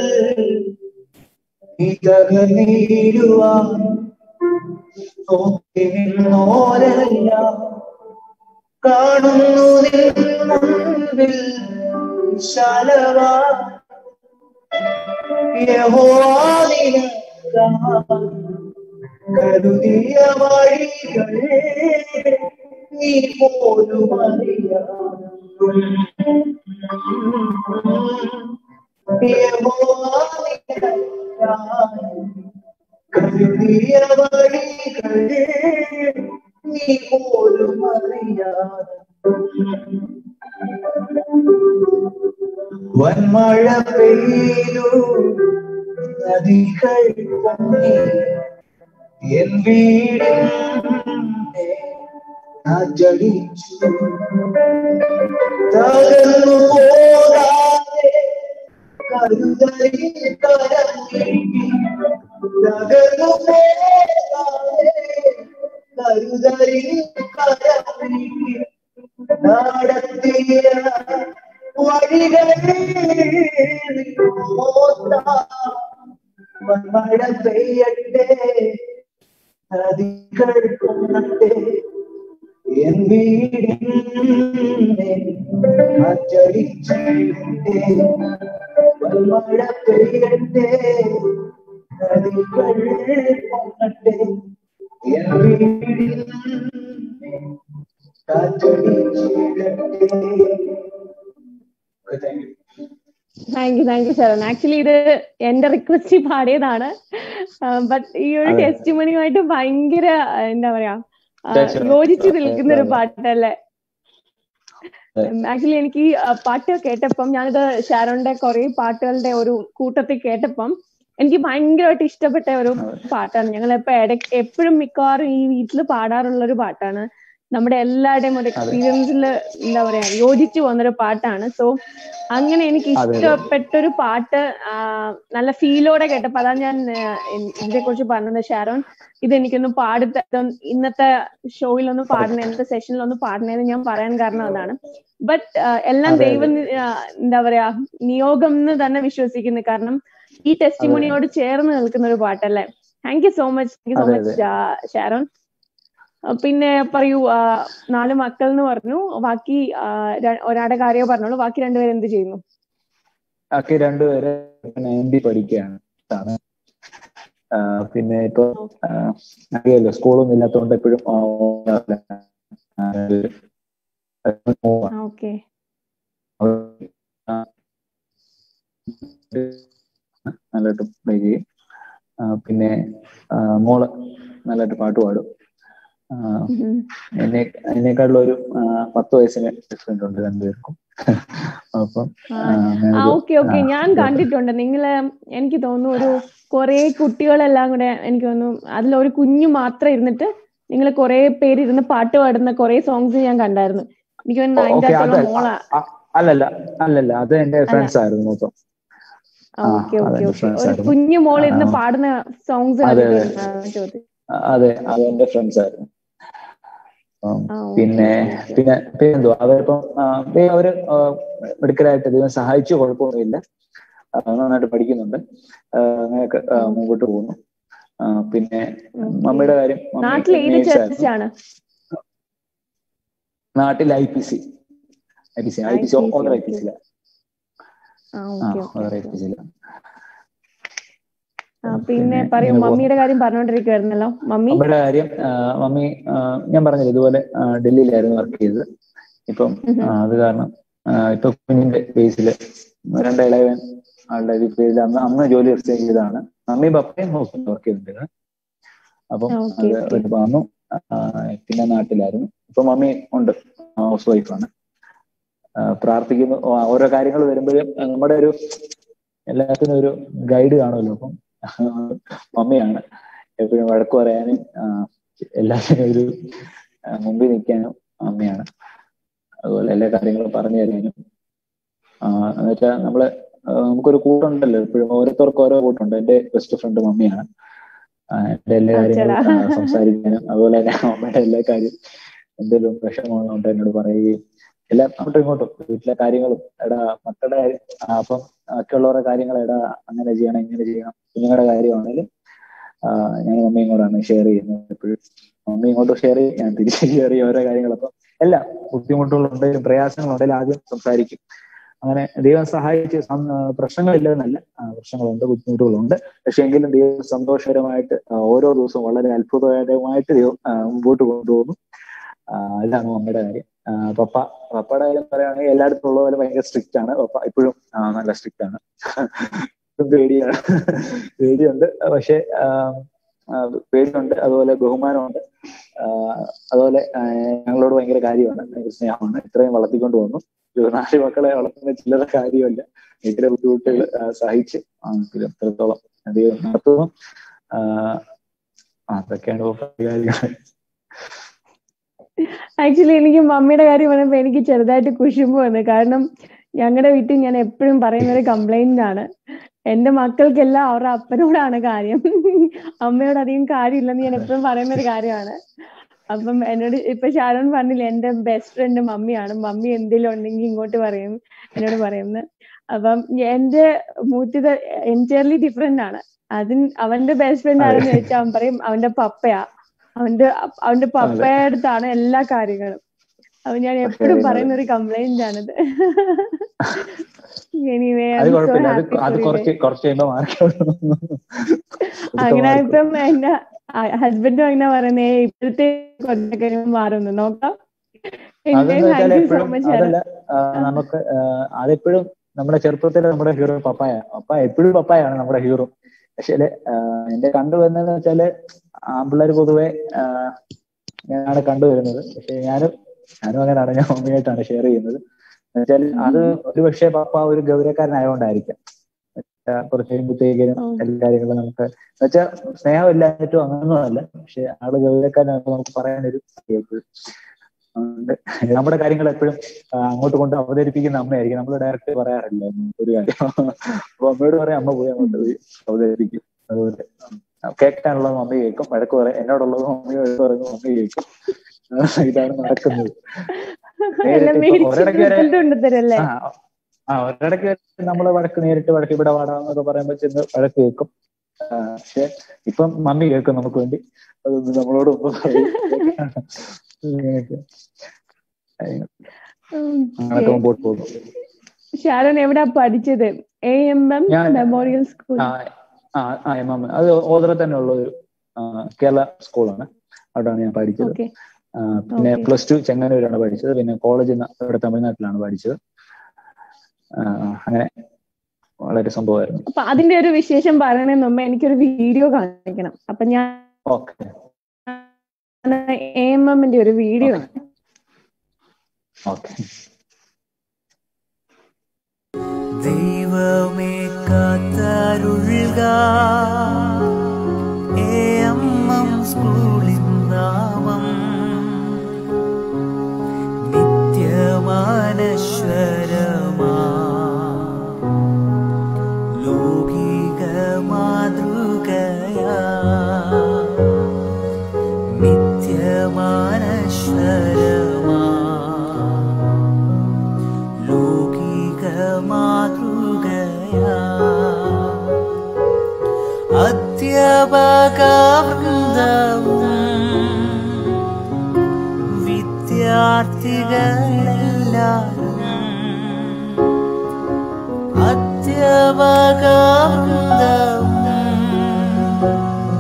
നീ തകർന്നിടുവാ നോക്കി നിന്നോരല്ല കാണുന്നു നിൻ മുൻപിൽ വിശാലവാ കരുതിയ വഴികളെ നീ പോലും കരുതിയ വഴികളെ നീ പോലും അറിയാതെ വന്മഴ പെയ്തു നദികൾ പൊങ്ങി എൻ വീടിനെ ജടിച്ചു തകർന്നു പോകാതെ കരുതലിൽ കരഞ്ഞി തകർന്നു പോകാതെ കരുതലിൽ കരഞ്ഞി നടത്തിയ മഴ പെയ്യട്ടെ നദികൾ കൊണ്ടട്ടെ എൻ വീടിനെ അച്ചടിച്ചിട്ടെ മഴ പെയ്യട്ടെ നദികൾ കൊണ്ടട്ടെ എൻ വീടിനെ അച്ചടിച്ചിടട്ടെ thank you thank you Sharon actually ഇത് എന്റെ റിക്വസ്റ്റ് പാടിയതാണ് ബട്ട് ഈ ഒരു ടെസ്റ്റ് മണിയുമായിട്ട് ഭയങ്കര എന്താ പറയാ യോജിച്ചു നിൽക്കുന്ന ഒരു പാട്ടല്ലേ ആക്ച്വലി എനിക്ക് ഈ പാട്ട് കേട്ടപ്പം ഞാനിത് ഷാരോണിന്റെ കുറെ പാട്ടുകളുടെ ഒരു കൂട്ടത്തിൽ കേട്ടപ്പം എനിക്ക് ഭയങ്കരമായിട്ട് ഇഷ്ടപ്പെട്ട ഒരു പാട്ടാണ് ഞങ്ങൾ ഇപ്പൊ ഇടയ്ക്ക് എപ്പോഴും മിക്കവാറും ഈ വീട്ടിൽ പാടാറുള്ള ഒരു പാട്ടാണ് നമ്മുടെ എല്ലാവരുടെയും ഒരു എക്സ്പീരിയൻസിൽ എന്താ പറയാ യോജിച്ചു പോകുന്നൊരു പാട്ടാണ് സോ അങ്ങനെ എനിക്ക് ഇഷ്ടപ്പെട്ട ഒരു പാട്ട് നല്ല ഫീലോടെ കേട്ടപ്പോ അതാണ് ഞാൻ ഇതിനെ കുറിച്ച് പറഞ്ഞത് ഷാരോൺ ഇത് എനിക്കൊന്ന് പാടി ഇന്നത്തെ ഷോയിലൊന്ന് പാടണേ ഇന്നത്തെ സെഷനിലൊന്ന് പാടണേന്ന് ഞാൻ പറയാൻ കാരണം അതാണ് ബട്ട് എല്ലാം ദൈവം എന്താ പറയാ നിയോഗം എന്ന് തന്നെ വിശ്വസിക്കുന്നു കാരണം ഈ ടെസ്റ്റിമോണിയോട് ചേർന്ന് നിൽക്കുന്ന ഒരു പാട്ടല്ലേ thank you so much thank you so much Sharon ആ, പിന്നെ പറയൂ ആ, നാല് മക്കൾ എന്ന് പറഞ്ഞു ബാക്കി ആ, ര- ഒരാളുടെ കാര്യമേ പറഞ്ഞോളൂ ബാക്കി രണ്ടുപേരും എന്ത് ചെയ്യുന്നു ബാക്കി രണ്ടുപേര് പിന്നെ എം ബി പഠിക്കുകയാണ് ആണ്. ആ, പിന്നെ ഇപ്പൊ ആ, അറിയാലോ സ്കൂളൊന്നും ഇല്ലാത്തതുകൊണ്ട് എപ്പോഴും ഓക്കെ നല്ലതായിട്ട് പ്ലേ ചെയ്യും ആ, പിന്നെ ആ, മോള് നല്ലതായിട്ട് പാട്ട് പാടും ആ, എന്നെ എന്നെക്കാളും ഒരു ആ, പത്ത് വയസ്സിന് ഡിഫറെന്റ് ഉണ്ട് രണ്ടുപേർക്കും അപ്പം ആ ആ, ഞാനൊരു- ഓക്കെ ഓക്കെ ആ, ഞാൻ കണ്ടിട്ടുണ്ട് നിങ്ങള് എനിക്ക് തോന്നുന്നു ഒരു കുറെ കുട്ടികളെല്ലാം കൂടെ എനിക്ക് തോന്നുന്നു അതിലൊരു കുഞ്ഞു മാത്രം ഇരുന്നിട്ട് നിങ്ങൾ കുറെ പേര് ഇരുന്ന് പാട്ട് പാടുന്ന കുറെ സോങ്സ് ഞാൻ കണ്ടായിരുന്നു എനിക്ക് തോന്നുന്നു അതിന്റെ ഓക്കെ അകത്തുള്ള അത് മോളാ അ- അല്ലല്ല അല്ലല്ല അത് എന്റെ ഫ്രണ്ട്സ് ആയിരുന്നു മൊത്തം ആ, ഓക്കെ ഓക്കെ അതെന്റെ ഓക്കെ friends ഒരു ആയിരുന്നു. കുഞ്ഞു മോൾ ഇരുന്ന് ആ. പാടുന്ന സോങ്സ് അതെ, അതെ. കണ്ടിട്ടുണ്ട് ചോദ്യം ആ, അതെ അത് എന്റെ ഫ്രണ്ട്സ് ആയിരുന്നു ഉം, ആ, ഓക്കേ, പിന്നെ ഓക്കേ, ഓക്കേ. പിന്നെ പിന്നെ എന്തുവാ അവരിപ്പം ആ, ദൈവം അവര് മെഡിക്കലായിട്ട് ദൈവം സഹായിച്ചു കുഴപ്പമൊന്നുമില്ല ആ, നന്നായിട്ട് പഠിക്കുന്നുണ്ട് ആ, അങ്ങനെയൊക്കെ ആ, ഓക്കേ. മുമ്പോട്ട് പോകുന്നു ആ, പിന്നെ ഓക്കേ. മമ്മിയുടെ കാര്യം മമ്മി നാട്ടിൽ ഏത് നേഴ്സ് ആയിരുന്നു ചർച്ചാണ് നാട്ടിൽ I P C I P C I P C IPC, Othara I P okay. സിയില ആ ആ okay Othara I okay P സിയില ആ പിന്നെ പിന്നെ പറയൂ ഇങ്ങനെ പോകുന്നു. മമ്മിയുടെ കാര്യം പറഞ്ഞോണ്ടിരിക്കുവായിരുന്നല്ലോ മമ്മി മമ്മിയുടെ കാര്യം ആ, മമ്മി ആ, ഞാൻ പറഞ്ഞില്ല ഇതുപോലെ ആ, ഡൽഹിയിലായിരുന്നു വർക്ക് ചെയ്തത് ഇപ്പം ഉം. ആ, അത് കാരണം ആ, ഇപ്പൊ കുഞ്ഞിന്റെ ബേസിൽ രണ്ട് ഇളയവൻ ആളുടെ പേരിൽ അന്ന് അന്ന് ജോലി റിസൈൻ ചെയ്തതാണ് മമ്മി പപ്പയും ഹോസ്പിറ്റലിൽ വർക്ക് ചെയ്തിട്ടുണ്ട് അപ്പം ഓക്കേ, അത് ഓക്കേ. ഒരു വന്നു ആ, പിന്നെ നാട്ടിലായിരുന്നു ഇപ്പൊ മമ്മി ഉണ്ട് ഹൗസ് വൈഫാണ് പ്രാർത്ഥിക്കുന്നു ആ, ഓരോ കാര്യങ്ങൾ വരുമ്പോഴും നമ്മുടെ ഒരു എല്ലാത്തിനും ഒരു ഗൈഡ് കാണുമല്ലോ അപ്പം മമ്മിയാണ് എപ്പോഴും വഴക്ക് പറയാനും ആ, എല്ലാത്തിനും ഒരു ആ, മുമ്പിൽ നിൽക്കാനും അമ്മയാണ് അതുപോലെ എല്ലാ കാര്യങ്ങളും പറഞ്ഞു തരാനും ആ, എന്നുവെച്ചാൽ നമ്മള് ആ, നമുക്കൊരു കൂട്ടുണ്ടല്ലോ എപ്പോഴും ഓരോരുത്തർക്കും ഓരോ കൂട്ടുണ്ട് എന്റെ ബെസ്റ്റ് ഫ്രണ്ട് മമ്മിയാണ് ആ, എന്റെ എല്ലാ കാര്യങ്ങളും അച്ചടാ. ആ, സംസാരിക്കാനും അതുപോലെ തന്നെ അമ്മയുടെ എല്ലാ കാര്യം എന്തെങ്കിലും വിഷമങ്ങളുണ്ടോ എന്നോട് പറയുകയും എല്ലാം അങ്ങോട്ടും ഇങ്ങോട്ടും വീട്ടിലെ കാര്യങ്ങളും എടാ മക്കളുടെ കാര്യം ആ, അപ്പം ബാക്കിയുള്ളവരുടെ കാര്യങ്ങൾ എടാ അങ്ങനെ ചെയ്യണം ഇങ്ങനെ ചെയ്യണം കുഞ്ഞുങ്ങളുടെ കാര്യമാണെങ്കിലും ആ, ഞാൻ മമ്മിയും കൂടാണ് ഷെയർ ചെയ്യുന്നത് എപ്പോഴും മമ്മി ഇങ്ങോട്ട് ഷെയർ ചെയ്യും ഞാൻ തിരിച്ച് ഷെയർ ചെയ്യും ഓരോ കാര്യങ്ങൾ അപ്പം എല്ലാം ബുദ്ധിമുട്ടുകളുണ്ടെങ്കിലും പ്രയാസങ്ങളുണ്ടെങ്കിലും ആദ്യം സംസാരിക്കും അങ്ങനെ ദൈവം സഹായിച്ച് സം- ആ, പ്രശ്നങ്ങളില്ലെന്നല്ല ആ, പ്രശ്നങ്ങളുണ്ട് ബുദ്ധിമുട്ടുകളുണ്ട് പക്ഷെ എങ്കിലും ദൈവം സന്തോഷകരമായിട്ട് ആ, ഓരോ ദിവസവും വളരെ അത്ഭുതകരമായിട്ട് ദൈവം ആ, മുമ്പോട്ട് കൊണ്ടുപോകുന്നു ആ, ഇതാണ് മമ്മിയുടെ കാര്യം ആ, പപ്പ പപ്പയുടെ കാര്യം പറയുകയാണെങ്കിൽ എല്ലായിടത്തും ഉള്ള പോലെ ഭയങ്കര സ്ട്രിക്റ്റ് ആണ് പപ്പ ഇപ്പോഴും ആ, നല്ല സ്ട്രിക്റ്റ് ആണ് ഇപ്പം പേടിയാണ് പേടിയുണ്ട് പക്ഷെ ആ, ആ, പേടിയുണ്ട് അതുപോലെ ബഹുമാനമുണ്ട് ആ, അതുപോലെ ആ, ഞങ്ങളോട് ഭയങ്കര കാര്യമാണ് ഭയങ്കര സ്നേഹമാണ് ഇത്രയും വളർത്തിക്കൊണ്ട് വന്നു ഒരു നാല് മക്കളെ വളർത്തുന്ന ചില്ലറ കാര്യമല്ല വീട്ടിലെ ബുദ്ധിമുട്ടുകൾ ആ, സഹിച്ച് ആ, പിന്നെ എത്രത്തോളം ദൈവം നടത്തുന്നു ആ, അതൊക്കെയാണ് ഇപ്പൊ കാര്യങ്ങൾ ആക്ച്വലി എനിക്ക് മമ്മിയുടെ കാര്യം പറഞ്ഞപ്പോ എനിക്ക് ചെറുതായിട്ട് കുശുമ്പ് വന്നു കാരണം ഞങ്ങളുടെ വീട്ടിൽ ഞാൻ എപ്പോഴും പറയുന്ന ഒരു കംപ്ലൈന്റ് ആണ് എന്റെ മക്കൾക്കെല്ലാം അവരുടെ അപ്പനോടാണ് കാര്യം അമ്മയോട് അധികം കാര്യമില്ലെന്ന് ഞാൻ എപ്പോഴും പറയുന്ന ഒരു കാര്യമാണ് അപ്പം എന്നോട് ഇപ്പൊ ഷാരോൺ പറഞ്ഞില്ല എന്റെ ബെസ്റ്റ് ഫ്രണ്ട് മമ്മിയാണ് മമ്മി എന്തെങ്കിലും ഉണ്ടെങ്കിൽ ഇങ്ങോട്ട് പറയും എന്നോട് പറയുന്നത് അപ്പം എന്റെ മൂത്തിത് എൻറ്റയർലി ഡിഫറെന്റ് ആണ് അതിന് അവന്റെ ബെസ്റ്റ് ഫ്രണ്ട് ആരെന്ന് ചോദിച്ചാൽ അവൻ പറയും അവന്റെ പപ്പയാ അവന്റെ അവന്റെ പപ്പയുടെ അടുത്താണ് എല്ലാ കാര്യങ്ങളും അപ്പൊ ഞാൻ എപ്പോഴും പറയുന്ന ഒരു കംപ്ലൈന്റ് ആണിത് എനിവേ അത് കുഴപ്പമില്ല അത് അത് കുറച്ച് കുറച്ച് കഴിയുമ്പോ മാറിക്കോളും അങ്ങനെ ഇപ്പം എന്റെ ഹസ്ബൻഡും അങ്ങനെ പറയുന്നേ ഇപ്പോഴത്തെ കുറച്ച് കഴിയുമ്പോൾ മാറുന്നു നോക്കാം അതെന്ന് വെച്ചാൽ താങ്ക് യു സോ എപ്പോഴും മച്ച് അതല്ല ആ, നമുക്ക് ആ, അതെപ്പോഴും നമ്മുടെ ചെറുപ്പത്തിൽ നമ്മുടെ ഹീറോ പപ്പായ പപ്പ എപ്പോഴും പപ്പായാണ് നമ്മുടെ ഹീറോ പക്ഷേ എന്റെ കണ്ടുവരുന്നതെന്ന് വെച്ചാല് ആമ്പിള്ളേർ പൊതുവെ ആ, ഞാനാണ് കണ്ടുവരുന്നത് പക്ഷെ ഞാനും ഞാനും അങ്ങനെയാണ് ഞാൻ മമ്മിയായിട്ടാണ് ഷെയർ ചെയ്യുന്നത് എന്നുവെച്ചാൽ അത് ഒരു പക്ഷേ പപ്പ ഒരു ഗൗരവക്കാരനായതുകൊണ്ടായിരിക്കാം ആ, കുറച്ച് കഴിയുമ്പോഴത്തേക്കിനും ഓ. എല്ലാ കാര്യങ്ങളും നമുക്ക് എന്നുവെച്ചാൽ സ്നേഹമില്ലാഞ്ഞിട്ടും അങ്ങനൊന്നും അല്ല പക്ഷെ ആള് ഗൗരവക്കാരനായപ്പോൾ നമുക്ക് പറയാനൊരു എപ്പോഴും അതുകൊണ്ട് നമ്മുടെ കാര്യങ്ങൾ എപ്പോഴും അങ്ങോട്ട് കൊണ്ട് അവതരിപ്പിക്കുന്ന അമ്മയായിരിക്കും നമ്മൾ ഡയറക്റ്റ് പറയാറില്ല ഒരു കാര്യം അപ്പൊ അമ്മയോട് പറയാം അമ്മ പോയി അങ്ങോട്ട് പോയി അവതരിപ്പിക്കും അതുപോലെ കേൾക്കാനുള്ളത് മമ്മി കേൾക്കും വഴക്ക് പറയാം എന്നോടുള്ളത് മമ്മി വഴക്ക് പറയുന്നത് മമ്മി കേൾക്കും ആ, ഇതാണ് നടക്കുന്നത് എല്ലാം നേരിട്ട് ഇപ്പൊ മേടിച്ച് ഒരിടയ്ക്ക് വരെ- റിസൾട്ട് കൊണ്ടുതരല്ലേ ആ ആ ഒരിടയ്ക്ക് നമ്മൾ വഴക്ക് നേരിട്ട് വഴക്ക് ഇവിടെ വാടാന്നൊക്കെ പറയുമ്പോൾ ചെന്ന് വഴക്ക് കേൾക്കും ആ, പക്ഷെ ഇപ്പം മമ്മി കേൾക്കും നമുക്ക് വേണ്ടി അതൊന്ന് നമ്മളോട് ഒപ്പം പറയും. ഇങ്ങനെയൊക്കെ. അങ്ങനൊക്കെ മുമ്പോട്ട് പോകുന്നു ഷാരോൺ എവിടാ പഠിച്ചത് എ എം എം ഞാൻ- മെമ്മോറിയൽ സ്കൂൾ ആ ആ ആ എം എം അത് ഓതറ തന്നെ ഉള്ള ഒരു ആ, കേരള സ്കൂളാണ് അവിടെയാണ് ഞാൻ പഠിച്ചത് ഓക്കെ ആ, പിന്നെ Okay. പ്ലസ് ടു ചെങ്ങന്നൂരാണ് പഠിച്ചത് പിന്നെ കോളേജ് ഇവിടെ തമിഴ്നാട്ടിലാണ് പഠിച്ചത് ആ, അങ്ങനെ വളരെ സംഭവമായിരുന്നു അപ്പൊ അതിന്റെ ഒരു വിശേഷം പറയണേ മുമ്പ് എനിക്കൊരു വീഡിയോ കാണിക്കണം അപ്പൊ ഞാൻ ഓക്കെ എ എം എമ്മിന്റെ ഒരു വീഡിയോ ഓക്കെ ദൈവമേ കാത്തരുൾക ഏ അമ്മം സ്കൂളിൻ നാമം നിത്യമാനശ്വരമാ ലൗകിക മാതൃകയാ നിത്യമാനശ്വരമാ ലൗകിക മാതൃകയാ അധ്യാപകവൃന്ദവും വിദ്യാർത്ഥികളെല്ലാരും അധ്യാപകവൃന്ദവും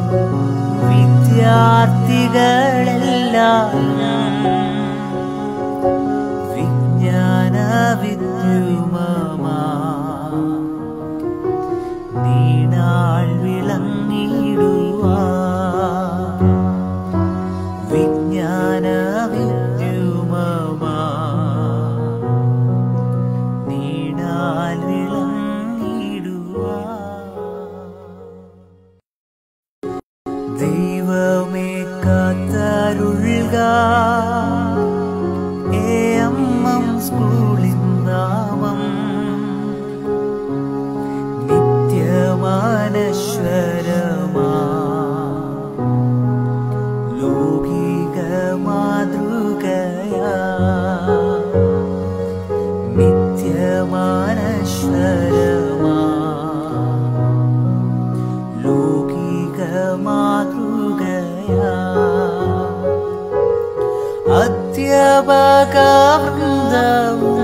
വിദ്യാർത്ഥികളെല്ലാരും വിജ്ഞാന വിദ്യുമമാ നീണാൾ വിളങ്ങിടുവാ വിജ്ഞാന വിദ്യുമമാ നീണാൾ വിളങ്ങിടുവാ ദൈവമേ കാത്തരുൾക ഏ അമ്മം സ്കൂളിൻ നാമം നിത്യമാനശ്വരമാ ലൗകിക മാതൃകയാ നിത്യമാനശ്വരമാ ലൗകിക മാതൃകയാ അധ്യാപകവൃന്ദവും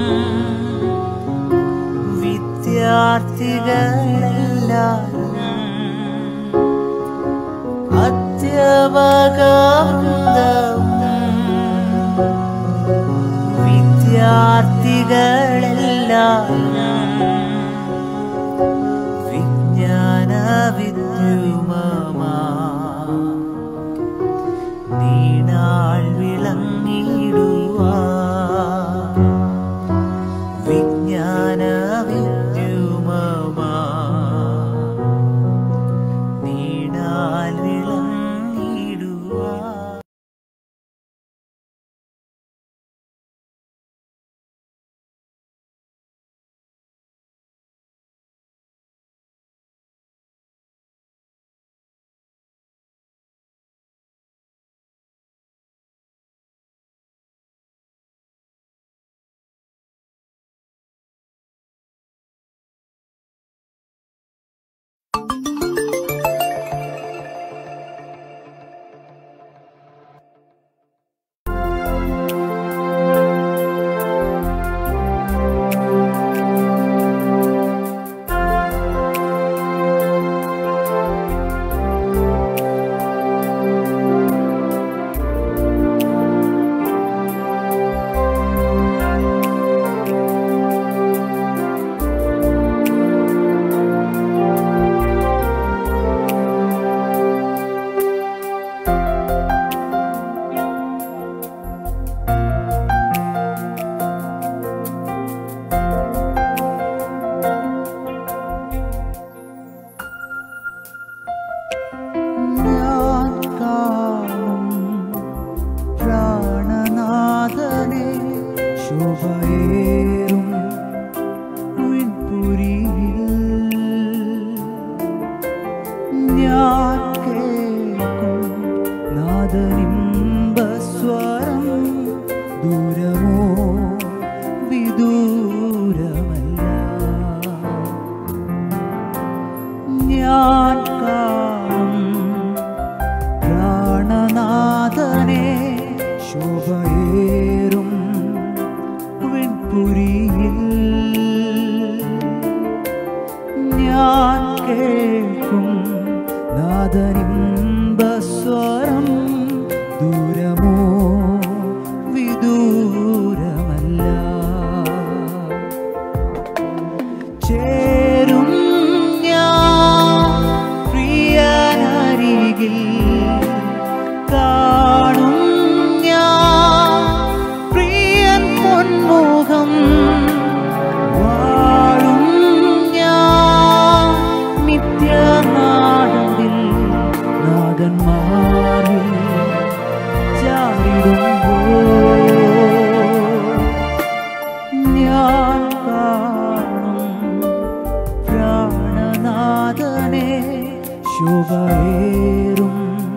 വിദ്യാർത്ഥികളെല്ലാരും അധ്യാപകവൃന്ദവും വിദ്യാർത്ഥികളെല്ലാരും വിജ്ഞാന വിദ്യുമമാ നീണാൾ വിളങ്ങിടുവാ വിജ്ഞാന വിദ്യുമമാ നീണാൾ വിളങ്ങിടുവാ ഞാൻ കാണും പ്രാണനാഥനെ ശുഭയേറും വിൺപുരിയിൽ ഞാൻ കേൾക്കും നാദനിമ്പസ്വരം ദൂരമോ വിദൂരമല്ല ഞാൻ കാണും പ്രാണനാഥനെ ശോഭയേറും വിൺപുരിയിൽ ഞാൻ കേൾക്കും നാദനിമ്പസ്വരം ദൂരമോ വിദൂരമല്ല ചേരും ഞാൻ പ്രിയനരികിൽ കാണും ഞാൻ പ്രിയൻ പൊന്മുഖം വാഴും ഞാൻ നിത്യനാടതിൽ നാഥന്മാരിൽ ചാരിടുമ്പോൾ ഞാൻ കാണും പ്രാണനാഥനെ ശോഭയേറും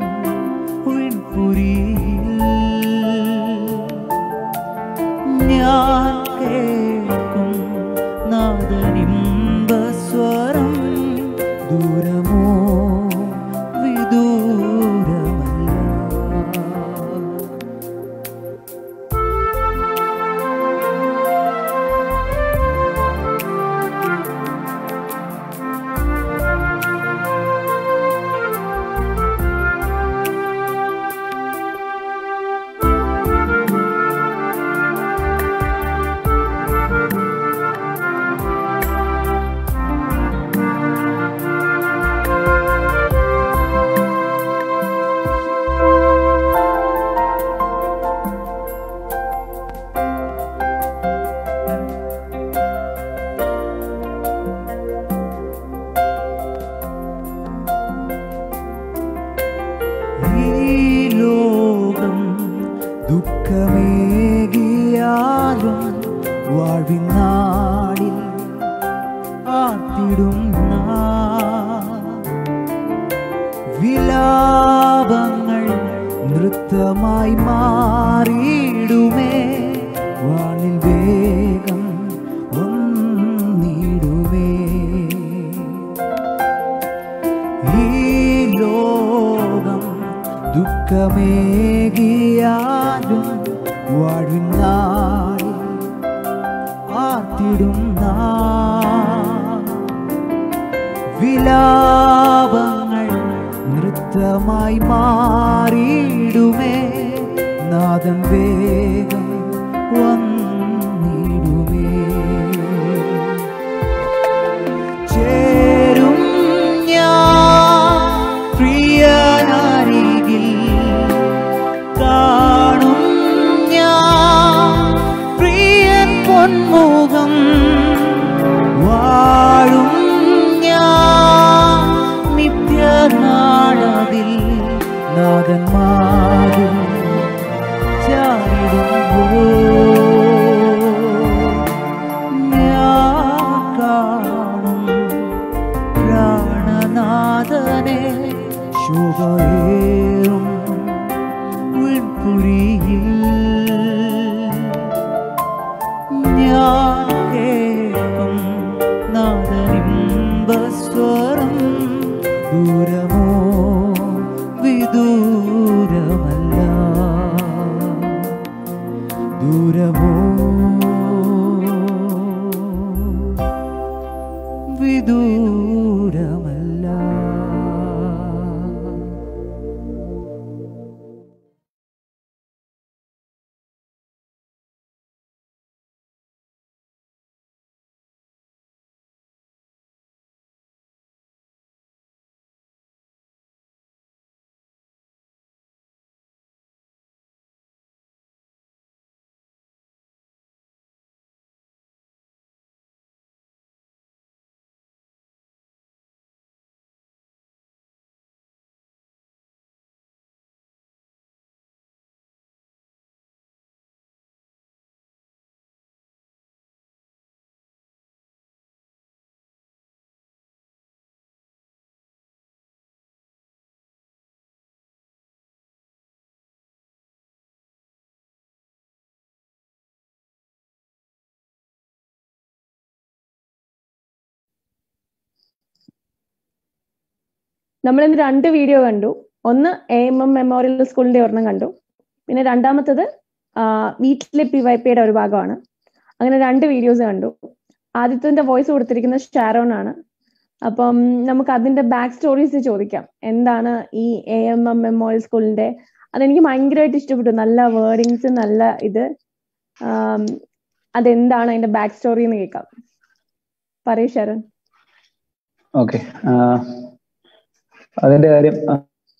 വിൺപുരിയിൽ ഞാൻ കേൾക്കും നാദനിമ്പസ്വരം ദൂരമോ വിദൂരമല്ല ഈ ലോകം ദുഃഖമേകിയാലും വാഴ്വിൻ നാടിൽ ആർത്തിടും വിലാപങ്ങൾ നൃത്തമായി മാറിയിടുമേ വാണിൽ വേഗം വന്നിടുമേ ഈ ലോകം ദുഃഖമേകിയാലും വാഴും നാളിൽ ആർത്തിടും വിലാപങ്ങൾ നൃത്തമായി മാറിയിടുമേ നാദം വേഗം വന്നിടുമേ ചേരും ഞാൻ പ്രിയനരികിൽ കാണും ഞാൻ പ്രിയൻ പൊന്മുഖം വാഴും ഞാൻ നിത്യനാളതിൽ നാഥന്മാരും ചാരിടുമ്പോൾ ഞാൻ കാണും പ്രാണനാഥനെ ശോഭയേറും വിൺപുരിയിൽ ഞാൻ കേൾക്കും നാദനിമ്പസ്വരം ദൂരമോ വിദൂരമല്ല ദൂരമോ വിദൂരമല്ല നമ്മൾ ഇന്ന് രണ്ട് വീഡിയോ കണ്ടു ഒന്ന് എ എം എം മെമ്മോറിയൽ സ്കൂളിന്റെ ഒരെണ്ണം കണ്ടു പിന്നെ രണ്ടാമത്തത് ആ, വീട്ടിലെ പി വൈ പിയുടെ ഒരു ഭാഗമാണ് അങ്ങനെ രണ്ട് വീഡിയോസ് കണ്ടു ആദ്യത്തിന്റെ വോയിസ് കൊടുത്തിരിക്കുന്നത് ഷാരോൺ ആണ് അപ്പം നമുക്ക് അതിന്റെ ബാക്ക് സ്റ്റോറീസ് ചോദിക്കാം എന്താണ് ഈ എ എം എം മെമ്മോറിയൽ സ്കൂളിന്റെ അതെനിക്ക് ഭയങ്കരമായിട്ട് ഇഷ്ടപ്പെട്ടു നല്ല വേർഡിങ്സ് നല്ല ഇത് ആം, അതെന്താണ് അതിന്റെ ബാക്ക് സ്റ്റോറി എന്ന് കേൾക്കാം പറയൂ ഷാരോൺ ഓക്കെ അതിന്റെ കാര്യം ആ,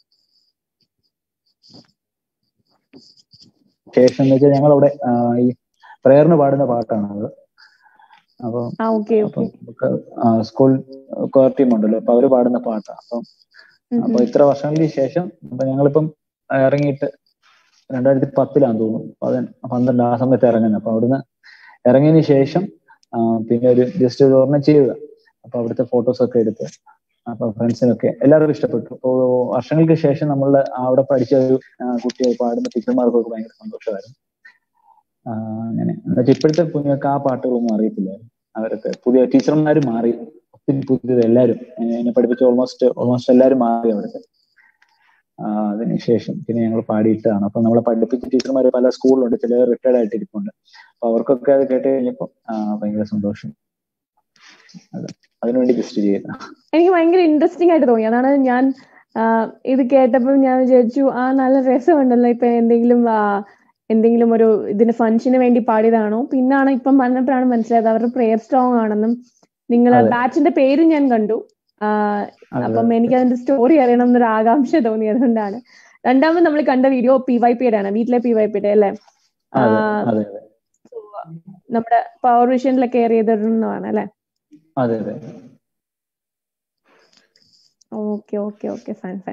ശേഷം എന്ന് വെച്ചാൽ ഞങ്ങളവിടെ ആ, ഈ പ്രേയറിന് പാടുന്ന പാട്ടാണ് അത് അപ്പൊ ആ ഓക്കെ അപ്പൊ ഓക്കെ നമുക്ക് സ്കൂൾ കോർ ടീം ഉണ്ടല്ലോ അപ്പൊ അവര് പാടുന്ന പാട്ടാണ് അപ്പം അപ്പൊ ഇത്ര വർഷങ്ങൾക്ക് ശേഷം അപ്പൊ ഞങ്ങളിപ്പം ഇറങ്ങിയിട്ട് രണ്ടായിരത്തി പത്തിലാന്ന് തോന്നുന്നു പതിന- പന്ത്രണ്ട് ആ സമയത്ത് ഇറങ്ങുന്നത് അപ്പൊ അവിടുന്ന് ഇറങ്ങിയതിന് ശേഷം ആ, പിന്നെ ഒരു ജസ്റ്റ് ഒരു ഓർമ്മ ചെയ്യുക അപ്പൊ അവിടുത്തെ ഫോട്ടോസ് ഒക്കെ എടുത്ത് അപ്പൊ ഫ്രണ്ട്സിനൊക്കെ എല്ലാവർക്കും ഇഷ്ടപ്പെട്ടു അപ്പോ വർഷങ്ങൾക്ക് ശേഷം നമ്മൾ അവിടെ പഠിച്ച ഒരു ആ, കുട്ടിയെ പാടുന്ന ടീച്ചർമാർക്കൊക്കെ ഭയങ്കര സന്തോഷമായിരുന്നു ആ, അങ്ങനെ എന്നുവെച്ചാൽ ഇപ്പോഴത്തെ കുഞ്ഞുങ്ങൾക്ക് ആ പാട്ടുകളൊന്നും അറിയത്തില്ലായിരുന്നു അവരൊക്കെ പുതിയ ടീച്ചർമാർ മാറി ഒത്തിരി പുതിയത് എല്ലാവരും എന്നെ പഠിപ്പിച്ച ഓൾമോസ്റ്റ് ഓൾമോസ്റ്റ് എല്ലാവരും മാറി അവിടുത്തെ ആ, അതിനുശേഷം പിന്നെ ഞങ്ങൾ പാടിയിട്ടാണ് അപ്പൊ നമ്മളെ പഠിപ്പിച്ച ടീച്ചർമാർ പല സ്കൂളിലുണ്ട് ചിലർ റിട്ടയർഡ് ആയിട്ട് ഇരിപ്പുണ്ട് അപ്പൊ അവർക്കൊക്കെ അത് കേട്ട് കഴിഞ്ഞപ്പോ ആ, ഭയങ്കര സന്തോഷം അത് അതിനുവേണ്ടി ജസ്റ്റ് ചെയ്യുന്ന എനിക്ക് ഭയങ്കര ഇൻട്രസ്റ്റിംഗ് ആയിട്ട് തോന്നി അതാണ് ഞാൻ ആ, ഇത് കേട്ടപ്പോൾ ഞാൻ വിചാരിച്ചു ആ നല്ല രസമുണ്ടല്ലോ ഇപ്പൊ എന്തെങ്കിലും ആ, എന്തെങ്കിലും ഒരു ഇതിന് ഫംഗ്ഷന് വേണ്ടി പാടിയതാണോ പിന്നാണ് ഇപ്പം പറഞ്ഞപ്പോഴാണ് മനസ്സിലായത് അവരുടെ പ്രെയർ സ്ട്രോങ് ആണെന്നും നിങ്ങൾ അതെ. ബാച്ചിന്റെ പേരും ഞാൻ കണ്ടു ആ, അപ്പം എനിക്ക് അതിന്റെ സ്റ്റോറി അറിയണം എന്നൊരു ആകാംക്ഷ തോന്നി അതുകൊണ്ടാണ് രണ്ടാമത് നമ്മൾ കണ്ട വീഡിയോ പി വൈ പിയുടെ ആണ് വീട്ടിലെ പി വൈ പിയുടെ അല്ലേ ആ, അതെ അതെ നമ്മുടെ പവർ വിഷനിലൊക്കെ കെയർ ചെയ്തിരുന്നതാണ് അല്ലെ അതെ അതെ okay okay okay fine fine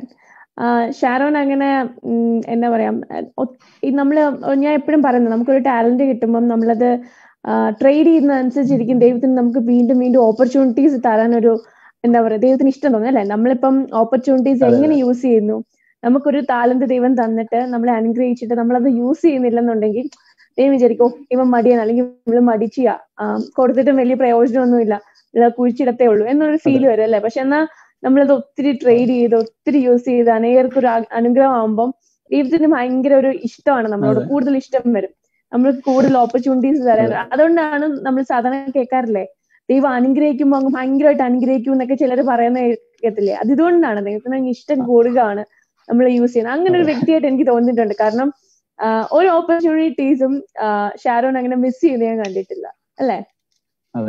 Sharon അങ്ങനെ ഉം, എന്താ പറയാ ഒ- ഈ നമ്മള് ഞാൻ എപ്പോഴും പറയുന്നത് നമുക്കൊരു ടാലന്റ് കിട്ടുമ്പോൾ നമ്മളത് ട്രേഡ് ചെയ്യുന്നതനുസരിച്ചിരിക്കും ദൈവത്തിന് നമുക്ക് വീണ്ടും വീണ്ടും ഓപ്പർച്യൂണിറ്റീസ് തരാൻ ഒരു എന്താ പറയാ ദൈവത്തിന് ഇഷ്ടം തോന്നുന്നു അല്ലെ നമ്മളിപ്പം ഓപ്പർച്യൂണിറ്റീസ് അതെ, എങ്ങനെ യൂസ് ചെയ്യുന്നു നമുക്കൊരു ടാലന്റ് ദൈവം തന്നിട്ട് നമ്മളെ അനുഗ്രഹിച്ചിട്ട് നമ്മളത് യൂസ് ചെയ്യുന്നില്ലെന്നുണ്ടെങ്കിൽ ദൈവം വിചാരിക്കും "ഓ, ഇവൻ മടിയാണ് അല്ലെങ്കിൽ ഇവള് മടിച്ചിയാ ആ, കൊടുത്തിട്ടും വലിയ പ്രയോജനമൊന്നുമില്ല ഇല്ല കുഴിച്ചിടത്തേ ഉള്ളൂ എന്നൊരു ഫീൽ വരും അല്ലെ പക്ഷെ എന്നാ നമ്മളത് ഒത്തിരി ട്രേഡ് ചെയ്ത് ഒത്തിരി യൂസ് ചെയ്ത് അനേകർക്ക് ഒരു ആ- അനുഗ്രഹം ആവുമ്പം ദൈവത്തിന് ഭയങ്കര ഒരു ഇഷ്ടമാണ് നമ്മളോട് അതെ. കൂടുതൽ ഇഷ്ടം വരും നമ്മൾ കൂടുതൽ ഓപ്പർച്യൂണിറ്റീസ് തരാൻ അതുകൊണ്ടാണ് നമ്മൾ സാധാരണ കേൾക്കാറില്ലേ ദൈവം അനുഗ്രഹിക്കുമ്പോൾ അങ്ങ് ഭയങ്കരമായിട്ട് അനുഗ്രഹിക്കും എന്നൊക്കെ ചിലർ പറയുന്ന കേൾക്കത്തില്ലേ അത് ഇതുകൊണ്ടാണ് ദൈവത്തിന് അങ്ങ് ഇഷ്ടം കൂടുകയാണ് നമ്മൾ യൂസ് ചെയ്യുന്നത് അങ്ങനെ ഒരു വ്യക്തിയായിട്ട് എനിക്ക് തോന്നിയിട്ടുണ്ട് കാരണം ആ, ഒരു ഓപ്പർച്യൂണിറ്റീസും ഷാരോൺ അങ്ങനെ മിസ് ചെയ്യുന്നത് ഞാൻ കണ്ടിട്ടില്ല അല്ലേ അതെ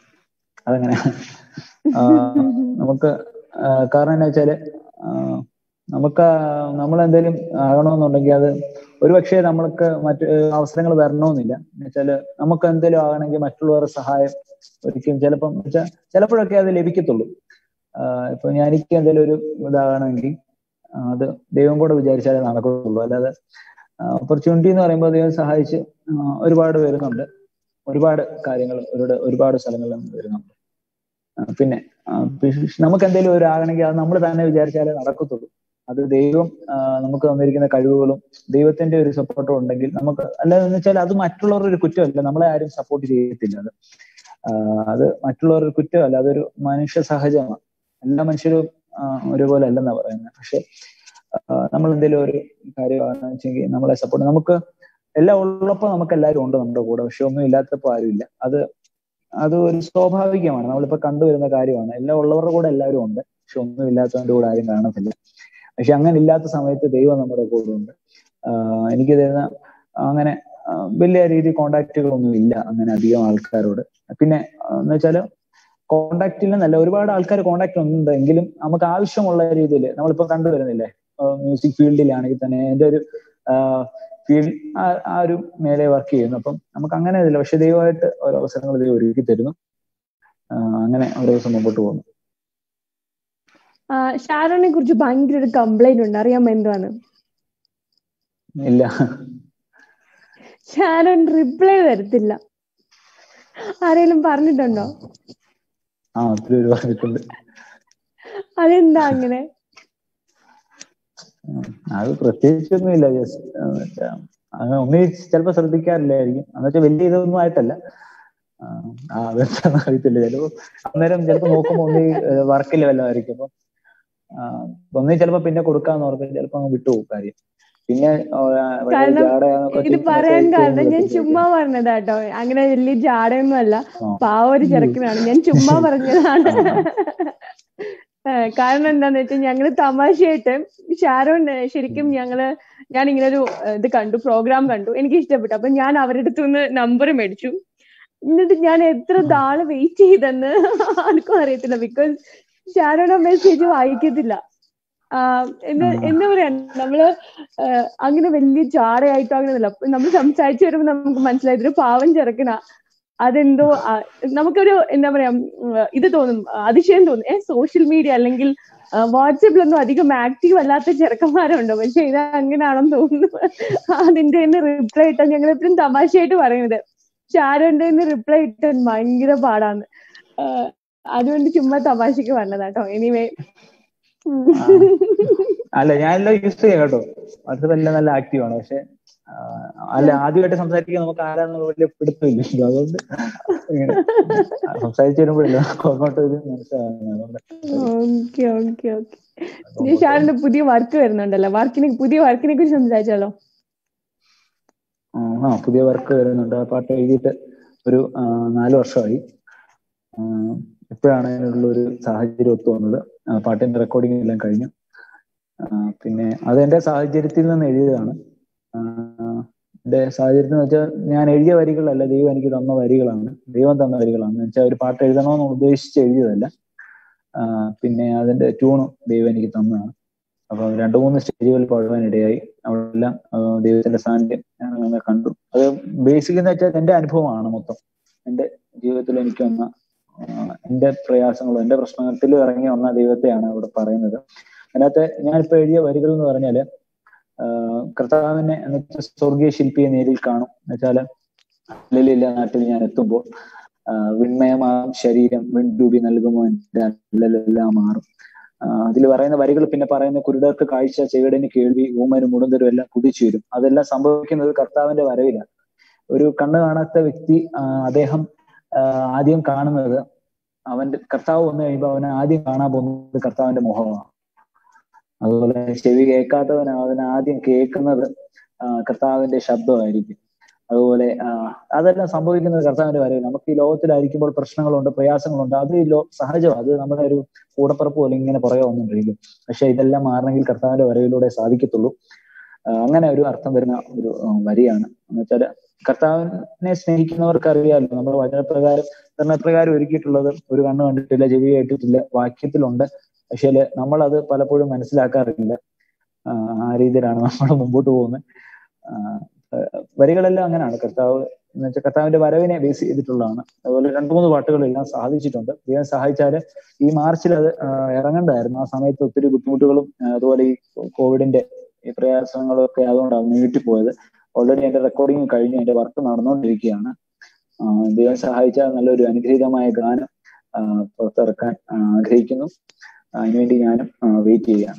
അതങ്ങനെ ആ, നമുക്ക് ആ, കാരണം എന്താ വെച്ചാല് ആ, നമുക്ക് നമ്മൾ എന്തെങ്കിലും ആകണമെന്നുണ്ടെങ്കിൽ അത് ഒരുപക്ഷെ നമ്മൾക്ക് മറ്റ് അവസരങ്ങൾ വരണമെന്നില്ല എന്ന് വെച്ചാല് നമുക്ക് എന്തെങ്കിലും ആകണമെങ്കിൽ മറ്റുള്ളവരുടെ സഹായം ഒരിക്കലും ചിലപ്പം വെച്ചാൽ ചിലപ്പോഴൊക്കെ അത് ലഭിക്കത്തുള്ളൂ ആഹ് ഇപ്പൊ ഞാൻ എനിക്ക് എന്തെങ്കിലും ഒരു ഇതാകണമെങ്കിൽ ആ, അത് ദൈവം കൂടെ വിചാരിച്ചാലേ നടക്കത്തുള്ളൂ അല്ലാതെ ഓപ്പർച്യൂണിറ്റി എന്ന് പറയുമ്പോൾ ദൈവം സഹായിച്ച് ആ, ഒരുപാട് വരുന്നുണ്ട് ഒരുപാട് കാര്യങ്ങൾ ഒരുപാട് ഒരുപാട് സ്ഥലങ്ങളിൽ നിന്ന് വരുന്നുണ്ട് ആ, പിന്നെ ആ, പിശ്- നമുക്ക് എന്തെങ്കിലും ഒരു ആകണമെങ്കിൽ അത് നമ്മൾ തന്നെ വിചാരിച്ചാലേ നടക്കത്തുള്ളൂ അത് ദൈവം ആ, നമുക്ക് തന്നിരിക്കുന്ന കഴിവുകളും ദൈവത്തിന്റെ ഒരു സപ്പോർട്ടും ഉണ്ടെങ്കിൽ നമുക്ക് അല്ലാതെ എന്ന് വെച്ചാൽ അത് മറ്റുള്ളവരുടെ ഒരു കുറ്റമല്ല നമ്മളെ ആരും സപ്പോർട്ട് ചെയ്യത്തില്ല അത് ആ, അത് മറ്റുള്ളവരുടെ ഒരു കുറ്റമല്ല അതൊരു മനുഷ്യ സഹജമാണ് എല്ലാ മനുഷ്യരും ആ, ഒരുപോലെ അല്ലെന്നാ പറയുന്നത് പക്ഷെ നമ്മൾ എന്തെങ്കിലും ഒരു കാര്യമാണെന്ന് വെച്ചെങ്കിൽ നമ്മളെ സപ്പോർട്ട് നമുക്ക് എല്ലാം ഉള്ളപ്പോൾ നമുക്ക് എല്ലാവരും ഉണ്ട് നമ്മുടെ കൂടെ പക്ഷെ ഒന്നും ഇല്ലാത്തപ്പോൾ ആരുമില്ല അത് അത് ഒരു സ്വാഭാവികമാണ് നമ്മളിപ്പോ കണ്ടുവരുന്ന കാര്യമാണ് എല്ലാം ഉള്ളവരുടെ കൂടെ എല്ലാവരും ഉണ്ട് പക്ഷെ ഒന്നും ഇല്ലാത്തവന്റെ കൂടെ ആരും കാണത്തില്ല പക്ഷെ അങ്ങനെ ഇല്ലാത്ത സമയത്ത് ദൈവം നമ്മുടെ കൂടെ ഉണ്ട് ആഹ് എനിക്ക് തരുന്ന അങ്ങനെ ആഹ് വലിയ രീതിയിൽ കോണ്ടാക്റ്റുകളൊന്നും ഇല്ല അങ്ങനെ അധികം ആൾക്കാരോട് പിന്നെ ആഹ് എന്ന് വെച്ചാല് കോണ്ടാക്റ്റിൽ നിന്നല്ല ഒരുപാട് ആൾക്കാർ കോണ്ടാക്ട് ഉണ്ട് എങ്കിലും നമുക്ക് ആവശ്യമുള്ള രീതിയിൽ നമ്മളിപ്പോ കണ്ടുവരുന്നില്ലേ മ്യൂസിക് ഫീൽഡിലാണെങ്കിൽ തന്നെ എൻ്റെ ഒരു ഫീൽഡ് ആ ഒരു മേലെ വർക്ക് ചെയ്യുന്നു അപ്പം നമുക്ക് അങ്ങനെ ഇതില്ല പക്ഷെ ദൈവമായിട്ട് ഓരോ അവസരങ്ങൾ ദൈവം ഒരുക്കി തരുന്നു ആഹ് അങ്ങനെ ഓരോ ദിവസം മുമ്പോട്ട് പോകുന്നു ഷാരോണിനെ കുറിച്ച് ഭയങ്കര ഒരു കംപ്ലൈന്റ് ഉണ്ട് അറിയാമോ എന്താണ് ഇല്ല ഷാരോൺ റിപ്ലൈ തരത്തില്ല ആരെങ്കിലും പറഞ്ഞിട്ടുണ്ടോ ആ ഒത്തിരി പേര് പറഞ്ഞിട്ടുണ്ട് അതെന്താ അങ്ങനെ ഉം. അത് പ്രത്യേകിച്ചൊന്നും ഇല്ല ജസ്റ്റ് അങ്ങനെ ഒന്നും ചിലപ്പോ ശ്രദ്ധിക്കാറില്ലായിരിക്കും എന്ന് വെച്ചാൽ വലിയ ഇതൊന്നും ആയിട്ടല്ല ആ, ആ അതെന്താന്ന് അറിയത്തില്ല ചിലപ്പോ അന്നേരം ചിലപ്പോ നോക്കുമ്പോ ഒന്ന് വർക്കില്ല വല്ലതായിരിക്കും അപ്പൊ ഒന്നേ ചിലപ്പോ പിന്നെ കൊടുക്കാന്ന് ഓർത്ത് ചിലപ്പോ അങ്ങ് വിട്ടുപോകും കാര്യം പിന്നെ ആ, വലിയ കാരണം ജാടയാന്നൊക്കെ ഇത് ചോദിച്ച് പറയാൻ message കാരണം ഞാൻ ചെയ്യുമ്പോഴത്തേക്കും ചുമ്മാ പറഞ്ഞതാട്ടോ അങ്ങനെ വലിയ ജാടയൊന്നും അല്ല ആ. പാവ ഒരു ചെറുക്കനാണ് ഞാൻ ചുമ്മാ പറഞ്ഞതാണ് ആ. ഏഹ് കാരണം എന്താന്ന് വെച്ചാൽ ഞങ്ങള് തമാശയായിട്ട് ഷാരോൺ ഏഹ് ശരിക്കും ഞങ്ങള് ഞാൻ ഇങ്ങനെ ഒരു ഏഹ് ഇത് കണ്ടു പ്രോഗ്രാം കണ്ടു എനിക്ക് ഇഷ്ടപ്പെട്ടു അപ്പൊ ഞാൻ അവരുടെ അടുത്തുനിന്ന് നമ്പർ മേടിച്ചു എന്നിട്ട് ഞാൻ എത്ര നാള് വെയിറ്റ് ചെയ്തെന്ന് ആർക്കും അറിയത്തില്ല ബിക്കോസ് ഷാരോൺ ആ മെസ്സേജ് വായിക്കത്തില്ല ആഹ് എന്ന് ആ. എന്താ പറയാ നമ്മള് ആഹ് അങ്ങനെ വലിയ ജാടയായിട്ടോ അങ്ങനെയല്ല നമ്മൾ സംസാരിച്ചു വരുമ്പോ നമുക്ക് മനസ്സിലായി ഇതൊരു പാവം ചെറുക്കനാ അതെന്തോ ആ, നമുക്കൊരു എന്താ പറയാ ഉം, ഇത് തോന്നും അതിശയം തോന്നും ഏഹ് സോഷ്യൽ മീഡിയ അല്ലെങ്കിൽ വാട്സപ്പിലൊന്നും അധികം ആക്റ്റീവ് അല്ലാത്ത ചെറുക്കന്മാരുണ്ടോ പക്ഷെ ഇത് അങ്ങനെയാണെന്ന് തോന്നുന്നു അതിന്റെ റിപ്ലൈ ഇട്ടാൽ ഞങ്ങൾ എപ്പോഴും തമാശയായിട്ട് പറയുന്നത് ഷാരോന്റെ റിപ്ലൈ ഇട്ടാൻ ഭയങ്കര പാടാണ് ആഹ് അതുകൊണ്ട് ചുമ്മാ തമാശക്ക് പറഞ്ഞതാട്ടോ എനിവേ ആ. അല്ല ഞാൻ എല്ലാം യൂസ് ചെയ്യാം കേട്ടോ വാട്സപ്പ് എല്ലാം നല്ല ആക്റ്റീവ് ആണ് പക്ഷെ ആ, അല്ല ആദ്യമായിട്ട് സംസാരിക്കാൻ നമുക്ക് ആരാന്നുള്ള വലിയ പിടുത്തമില്ലല്ലോ അതുകൊണ്ട് ഇങ്ങനെ സംസാരിച്ചു വരുമ്പോഴല്ലോ അങ്ങോട്ട് ഒരു മനസ്സിലാകുന്നത് അതുകൊണ്ട് ഓക്കെ ഓക്കെ ഓക്കെ ഷാറിന്റെ പുതിയ വർക്ക് വരുന്നുണ്ടല്ലോ വർക്കിനെ പുതിയ വർക്കിനെ കുറിച്ച് സംസാരിച്ചാലോ ആ ആ, പുതിയ വർക്ക് വരുന്നുണ്ട് ആ പാട്ട് എഴുതിയിട്ട് ഒരു ആ, നാല് വർഷമായി ആ, ഇപ്പോഴാണ് അതിനുള്ള ഒരു സാഹചര്യം ഒത്തു വന്നത് ആ, പാട്ടിന്റെ റെക്കോർഡിംഗ് എല്ലാം കഴിഞ്ഞു ആ, പിന്നെ അത് എന്റെ സാഹചര്യത്തിൽ നിന്ന് എഴുതിയതാണ് ആ, എന്റെ സാഹചര്യത്തിൽ എന്ന് വെച്ചാൽ ഞാൻ എഴുതിയ വരികളല്ല ദൈവം എനിക്ക് തന്ന വരികളാണ് ദൈവം തന്ന വരികളാണ് എന്ന് വെച്ചാൽ ഒരു പാട്ട് എഴുതണമെന്ന് ഉദ്ദേശിച്ച് എഴുതിയതല്ല ആ, പിന്നെ അതിന്റെ ട്യൂണും ദൈവം എനിക്ക് തന്നതാണ് അപ്പൊ രണ്ടു മൂന്ന് സ്റ്റേജുകളിൽ പാടുവാനിടയായി അവിടെല്ലാം ആ, ദൈവത്തിന്റെ സാന്നിധ്യം ഞാൻ അങ്ങനെ കണ്ടു അത് ബേസിക് എന്ന് വെച്ചാൽ എന്റെ അനുഭവമാണ് മൊത്തം എന്റെ ജീവിതത്തിൽ എനിക്ക് വന്ന ആ, എന്റെ പ്രയാസങ്ങളും എന്റെ പ്രശ്നത്തിൽ ഇറങ്ങി വന്ന ദൈവത്തെയാണ് അവിടെ പറയുന്നത് അതിനകത്ത് ഞാനിപ്പോ എഴുതിയ വരികൾ എന്ന് പറഞ്ഞാല് ആ, കർത്താവിനെ എന്ന് വെച്ചാൽ സ്വർഗീയ ശില്പിയെ നേരിൽ കാണും എന്ന് വെച്ചാല് അല്ലലില്ല നാട്ടിൽ ഞാൻ എത്തുമ്പോൾ ആ, വിണ്മയമാം ശരീരം വിൺരൂപി നൽകുമോ എന്റെ അല്ലലെല്ലാം മാറും അതിൽ പറയുന്ന വരികൾ പിന്നെ പറയുന്ന കുരുടർക്ക് കാഴ്ച ചെവിടന് കേൾവി ഊമനും മുടന്തരും എല്ലാം കുതിച്ചുവരും അതെല്ലാം സംഭവിക്കുന്നത് കർത്താവിന്റെ വരവിലാണ് ഒരു കണ്ണ് കാണാത്ത വ്യക്തി ആ, അദ്ദേഹം ആ, ആദ്യം കാണുന്നത് അവന്റെ കർത്താവ് വന്നു കഴിയുമ്പോൾ അവനെ ആദ്യം കാണാൻ പോകുന്നത് കർത്താവിന്റെ മുഖമാണ് അതുപോലെ ചെവി കേൾക്കാത്തവൻ അവൻ ആദ്യം കേൾക്കുന്നത് ആ, കർത്താവിന്റെ ശബ്ദമായിരിക്കും അതുപോലെ ആ, അതെല്ലാം സംഭവിക്കുന്നത് കർത്താവിന്റെ വരവിൽ നമുക്ക് ഈ ലോകത്തിലായിരിക്കുമ്പോൾ പ്രശ്നങ്ങളുണ്ട് പ്രയാസങ്ങളുണ്ട് അത് ഈ ലോ സഹജം അത് നമ്മുടെ ഒരു കൂടപ്പിറപ്പ് പോലെ ഇങ്ങനെ പുറകെ വന്നുകൊണ്ടിരിക്കും പക്ഷെ ഇതെല്ലാം മാറണമെങ്കിൽ കർത്താവിന്റെ വരവിലൂടെ സാധിക്കത്തുള്ളൂ ആ, അങ്ങനെ ഒരു അർത്ഥം വരുന്ന ഒരു ആ, വരിയാണ് എന്ന് വെച്ചാൽ കർത്താവിനെ സ്നേഹിക്കുന്നവർക്ക് അറിയാമല്ലോ നമ്മുടെ വചനപ്രകാരം നിർണയപ്രകാരം ഒരുക്കിയിട്ടുള്ളത് ഒരു കണ്ണ് കണ്ടിട്ടില്ല ചെവി കേട്ടിട്ടില്ല വാക്യത്തിലുണ്ട് പക്ഷേ നമ്മൾ അത് പലപ്പോഴും മനസ്സിലാക്കാറില്ല ആ, ആ രീതിയിലാണ് നമ്മൾ മുമ്പോട്ട് പോകുന്നത് ആ, വരികളെല്ലാം അങ്ങനെയാണ് കർത്താവ് എന്ന് വെച്ചാൽ കർത്താവിന്റെ വരവിനെ ബേസ് ചെയ്തിട്ടുള്ളതാണ് അതുപോലെ രണ്ടു മൂന്ന് പാട്ടുകളെല്ലാം സാധിച്ചിട്ടുണ്ട് ദൈവം സഹായിച്ചാല് ഈ മാർച്ചിൽ അത് ആ, ഇറങ്ങണ്ടായിരുന്നു ആ സമയത്ത് ഒത്തിരി ബുദ്ധിമുട്ടുകളും ആ, അതുപോലെ ഈ കോവിഡിന്റെ ഈ പ്രയാസങ്ങളും ഒക്കെ അതുകൊണ്ടാണ് നീട്ടിപ്പോയത് ഓൾറെഡി എന്റെ റെക്കോർഡിംഗ് കഴിഞ്ഞു എന്റെ വർക്ക് നടന്നുകൊണ്ടിരിക്കുകയാണ് ആ, ദൈവം സഹായിച്ചാൽ നല്ലൊരു അനുഗ്രഹീതമായ ഗാനം ആ, പുറത്തിറക്കാൻ ആ, ആഗ്രഹിക്കുന്നു അതിനുവേണ്ടി ഞാനും വെയിറ്റ് ചെയ്യുകയാണ്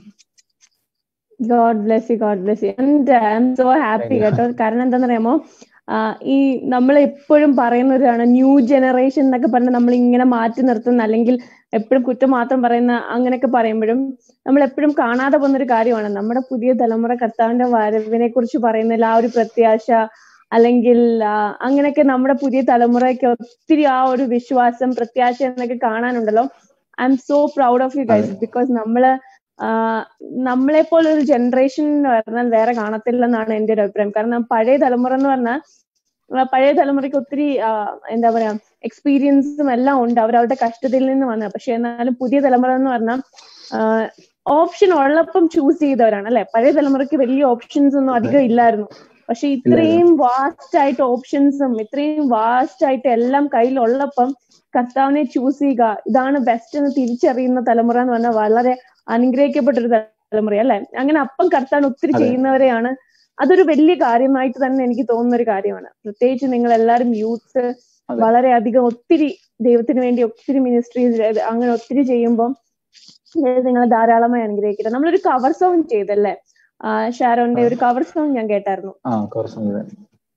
God bless you God bless you and I am so happy Thank you. കേട്ടോ കാരണം എന്താണെന്നറിയാമോ ആഹ് ഈ നമ്മൾ എപ്പോഴും പറയുന്നവരാണ് ന്യൂ ജനറേഷൻ എന്നൊക്കെ പറഞ്ഞ് നമ്മൾ ഇങ്ങനെ മാറ്റി നിർത്തുന്ന അല്ലെങ്കിൽ എപ്പോഴും കുറ്റം മാത്രം പറയുന്ന അങ്ങനെയൊക്കെ പറയുമ്പോഴും നമ്മൾ എപ്പോഴും കാണാതെ പോകുന്ന ഒരു കാര്യമാണ് നമ്മുടെ പുതിയ തലമുറ കർത്താവിന്റെ വരവിനെ കുറിച്ച് പറയുന്നതിൽ ആ ഒരു പ്രത്യാശ അല്ലെങ്കിൽ ആ, അങ്ങനെയൊക്കെ നമ്മുടെ പുതിയ തലമുറയ്ക്ക് ഒത്തിരി ആ ഒരു വിശ്വാസം പ്രത്യാശ എന്നൊക്കെ കാണാനുണ്ടല്ലോ I am so proud of you guys because നമ്മള് ആഹ് നമ്മളെ പോലെ ഒരു ജനറേഷൻ എന്ന് പറഞ്ഞാൽ വേറെ കാണത്തില്ലെന്നാണ് എന്റെ ഒരു അഭിപ്രായം കാരണം പഴയ തലമുറ എന്ന് പറഞ്ഞാൽ ആ, പഴയ തലമുറയ്ക്ക് ഒത്തിരി ആഹ് എന്താ പറയാ എക്സ്പീരിയൻസും എല്ലാം ഉണ്ട് അവർ അവരുടെ കഷ്ടതയിൽ നിന്ന് വന്നത് പക്ഷെ എന്നാലും പുതിയ തലമുറ എന്ന് പറഞ്ഞാൽ ഓപ്ഷൻ ഉള്ളപ്പം ചൂസ് ചെയ്തവരാണ് അല്ലെ പഴയ തലമുറയ്ക്ക് വലിയ ഓപ്ഷൻസ് ഒന്നും അധികം ഇല്ലായിരുന്നു പക്ഷെ ഇത്രയും വാസ്റ്റ് ആയിട്ട് ഓപ്ഷൻസും ഇത്രയും വാസ്റ്റ് ആയിട്ട് എല്ലാം കയ്യിലുള്ളപ്പം കർത്താവിനെ ചൂസ് ചെയ്യുക ഇതാണ് ബെസ്റ്റ് എന്ന് തിരിച്ചറിയുന്ന തലമുറ എന്ന് പറഞ്ഞാൽ വളരെ അനുഗ്രഹിക്കപ്പെട്ട ഒരു തലമുറ അല്ലെ അങ്ങനെ അപ്പം കർത്താൻ ഒത്തിരി അതെ. ചെയ്യുന്നവരെയാണ് അതൊരു വലിയ കാര്യമായിട്ട് തന്നെ എനിക്ക് തോന്നുന്ന ഒരു കാര്യമാണ് പ്രത്യേകിച്ച് നിങ്ങൾ എല്ലാവരും യൂത്ത് അതെ. വളരെയധികം ഒത്തിരി ദൈവത്തിന് വേണ്ടി ഒത്തിരി മിനിസ്ട്രീസ് അങ്ങനെ ഒത്തിരി ചെയ്യുമ്പോൾ നിങ്ങളെ ധാരാളമായി അനുഗ്രഹിക്കട്ടെ നമ്മളൊരു കവർ സോങ് ചെയ്തല്ലേ ആ, ഷാരോന്റെ ഒരു കവർ സോങ് ഞാൻ കേട്ടായിരുന്നു ആ കുറച്ച് മുതൽ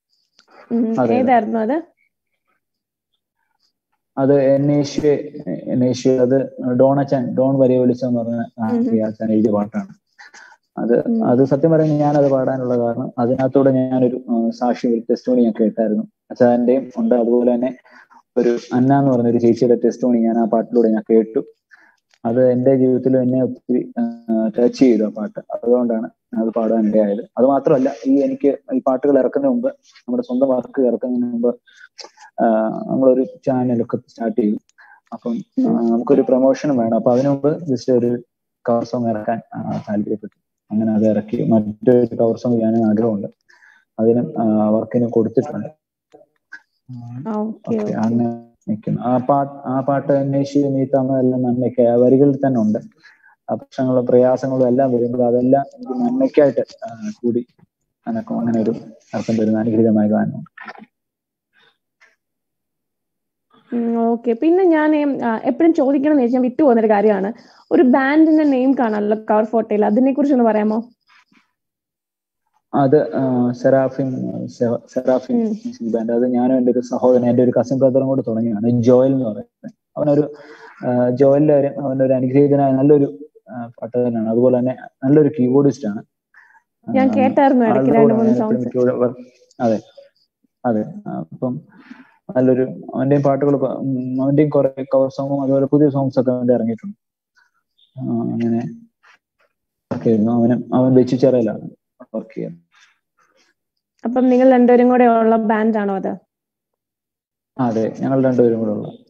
ഉം, അതെ. ഏതായിരുന്നു അത് അത് എന്നെ യേശുവെ എന്നേഷ്യ അത് ഡോണച്ചാൻ ഡോൺ വരെ വിളിച്ചെന്ന് പറഞ്ഞ ആ ഉം. റിയാച്ചാൻ എഴുതിയ പാട്ടാണ് അത് ഉം. അത് സത്യം പറഞ്ഞാൽ ഞാനത് പാടാനുള്ള കാരണം അതിനകത്തൂടെ ഞാനൊരു ആ, സാക്ഷി ഒരു ടെസ്റ്റ് ഞാൻ കേട്ടായിരുന്നു അച്ഛൻ്റെയും ഉണ്ട് അതുപോലെ തന്നെ ഒരു അന്ന എന്ന് പറഞ്ഞ ഒരു ചേച്ചിയുടെ ടെസ്റ്റ് ഞാൻ ആ പാട്ടിലൂടെ ഞാൻ കേട്ടു അത് എന്റെ ജീവിതത്തിൽ എന്നെ ഒത്തിരി ടച്ച് ചെയ്തു ആ പാട്ട് അതുകൊണ്ടാണ് അത് പാടാൻ ഇടയായത് അത് മാത്രമല്ല ഈ എനിക്ക് ഈ പാട്ടുകൾ ഇറക്കുന്നതിന് മുമ്പ് നമ്മുടെ സ്വന്തം വർക്ക് ഇറക്കുന്നതിന് മുമ്പ് ആ, നമ്മളൊരു ചാനലൊക്കെ സ്റ്റാർട്ട് ചെയ്തു അപ്പം ആ, നമുക്കൊരു പ്രൊമോഷൻ വേണം അപ്പൊ അതിനു മുമ്പ് ജസ്റ്റ് ഒരു കവർ സോങ് ഇറക്കാൻ ആ, താല്പര്യപ്പെട്ടു അങ്ങനെ അത് ഇറക്കി മറ്റൊരു കവർ സോങ് ചെയ്യാനും ആഗ്രഹമുണ്ട് അതിനും വർക്കിന് കൊടുത്തിട്ടുണ്ട് ഓക്കെ ഓക്കെ അങ്ങനെ നിൽക്കുന്നു ആ പാട്ട് ആ പാട്ട് അന്വേഷിച്ച് നീ തന്നതെല്ലാം നന്മയ്ക്ക് ആ വരികളിൽ തന്നെ ഉണ്ട് ആ പ്രശ്നങ്ങളും പ്രയാസങ്ങളും എല്ലാം വരുമ്പോൾ അതെല്ലാം എനിക്ക് നന്മയ്ക്കായിട്ട് ആ, കൂടി അനക്കും അങ്ങനെ ഒരു അർത്ഥം വരുന്ന അനുഗ്രഹീതമായ ഗാനം ഓക്കെ പിന്നെ ഞാൻ എപ്പോഴും ചോദിക്കണം എന്ന് വെച്ചാൽ വിട്ടു പോകുന്നൊരു കാര്യമാണ് ഒരു ബാൻഡിന്റെ നെയിം കാണാമല്ലോ കവർ ഫോട്ടോയിൽ അതിനെ കുറിച്ച് ഒന്ന് പറയാമോ അത് ആ, സെറാഫിൻ സെവ- സെറാഫിൻ ഉം. മ്യൂസിക് ബാൻഡ് അത് ഞാനും എൻ്റെ ഒരു സഹോദരൻ എൻ്റെ ഒരു കസിൻ ബ്രദറും കൂടെ തുടങ്ങിയാണ് ജോയൽ എന്ന് പറയുന്നത് അവനൊരു ആ, ജോയലിന്റെ കാര്യം അവനൊരു അനുഗ്രഹീതനായ നല്ലൊരു ആ, പാട്ടുകാരനാണ് അതുപോലെ തന്നെ നല്ലൊരു കീബോർഡിസ്റ്റ് ആണ് ഞാൻ ആ, കേട്ടായിരുന്നു ഇടയ്ക്ക് ആളുടെ രണ്ട് കൂടെ മൂന്ന് ഞാൻ എപ്പോഴും സോങ്സ് മിക്കവാറും വർ- അതെ അതെ ആ, അപ്പം നല്ലൊരു അവന്റെയും പാട്ടുകൾ അവന്റെയും കുറെ കവർ സോങ്ങും അതുപോലെ പുതിയ സോങ്സ് ഒക്കെ അവന്റെ ഇറങ്ങിയിട്ടുണ്ട് ആ, അങ്ങനെ വർക്ക് ചെയ്യുന്നു അവനും അവൻ വെച്ച് ചെറയിലാണ് വർക്ക് ചെയ്യുന്നത് അപ്പം നിങ്ങൾ രണ്ടുപേരും കൂടെ ഉള്ള ബാൻഡ് ആണോ അത് ആ, അതെ ഞങ്ങൾ രണ്ടുപേരും കൂടെ ഉള്ള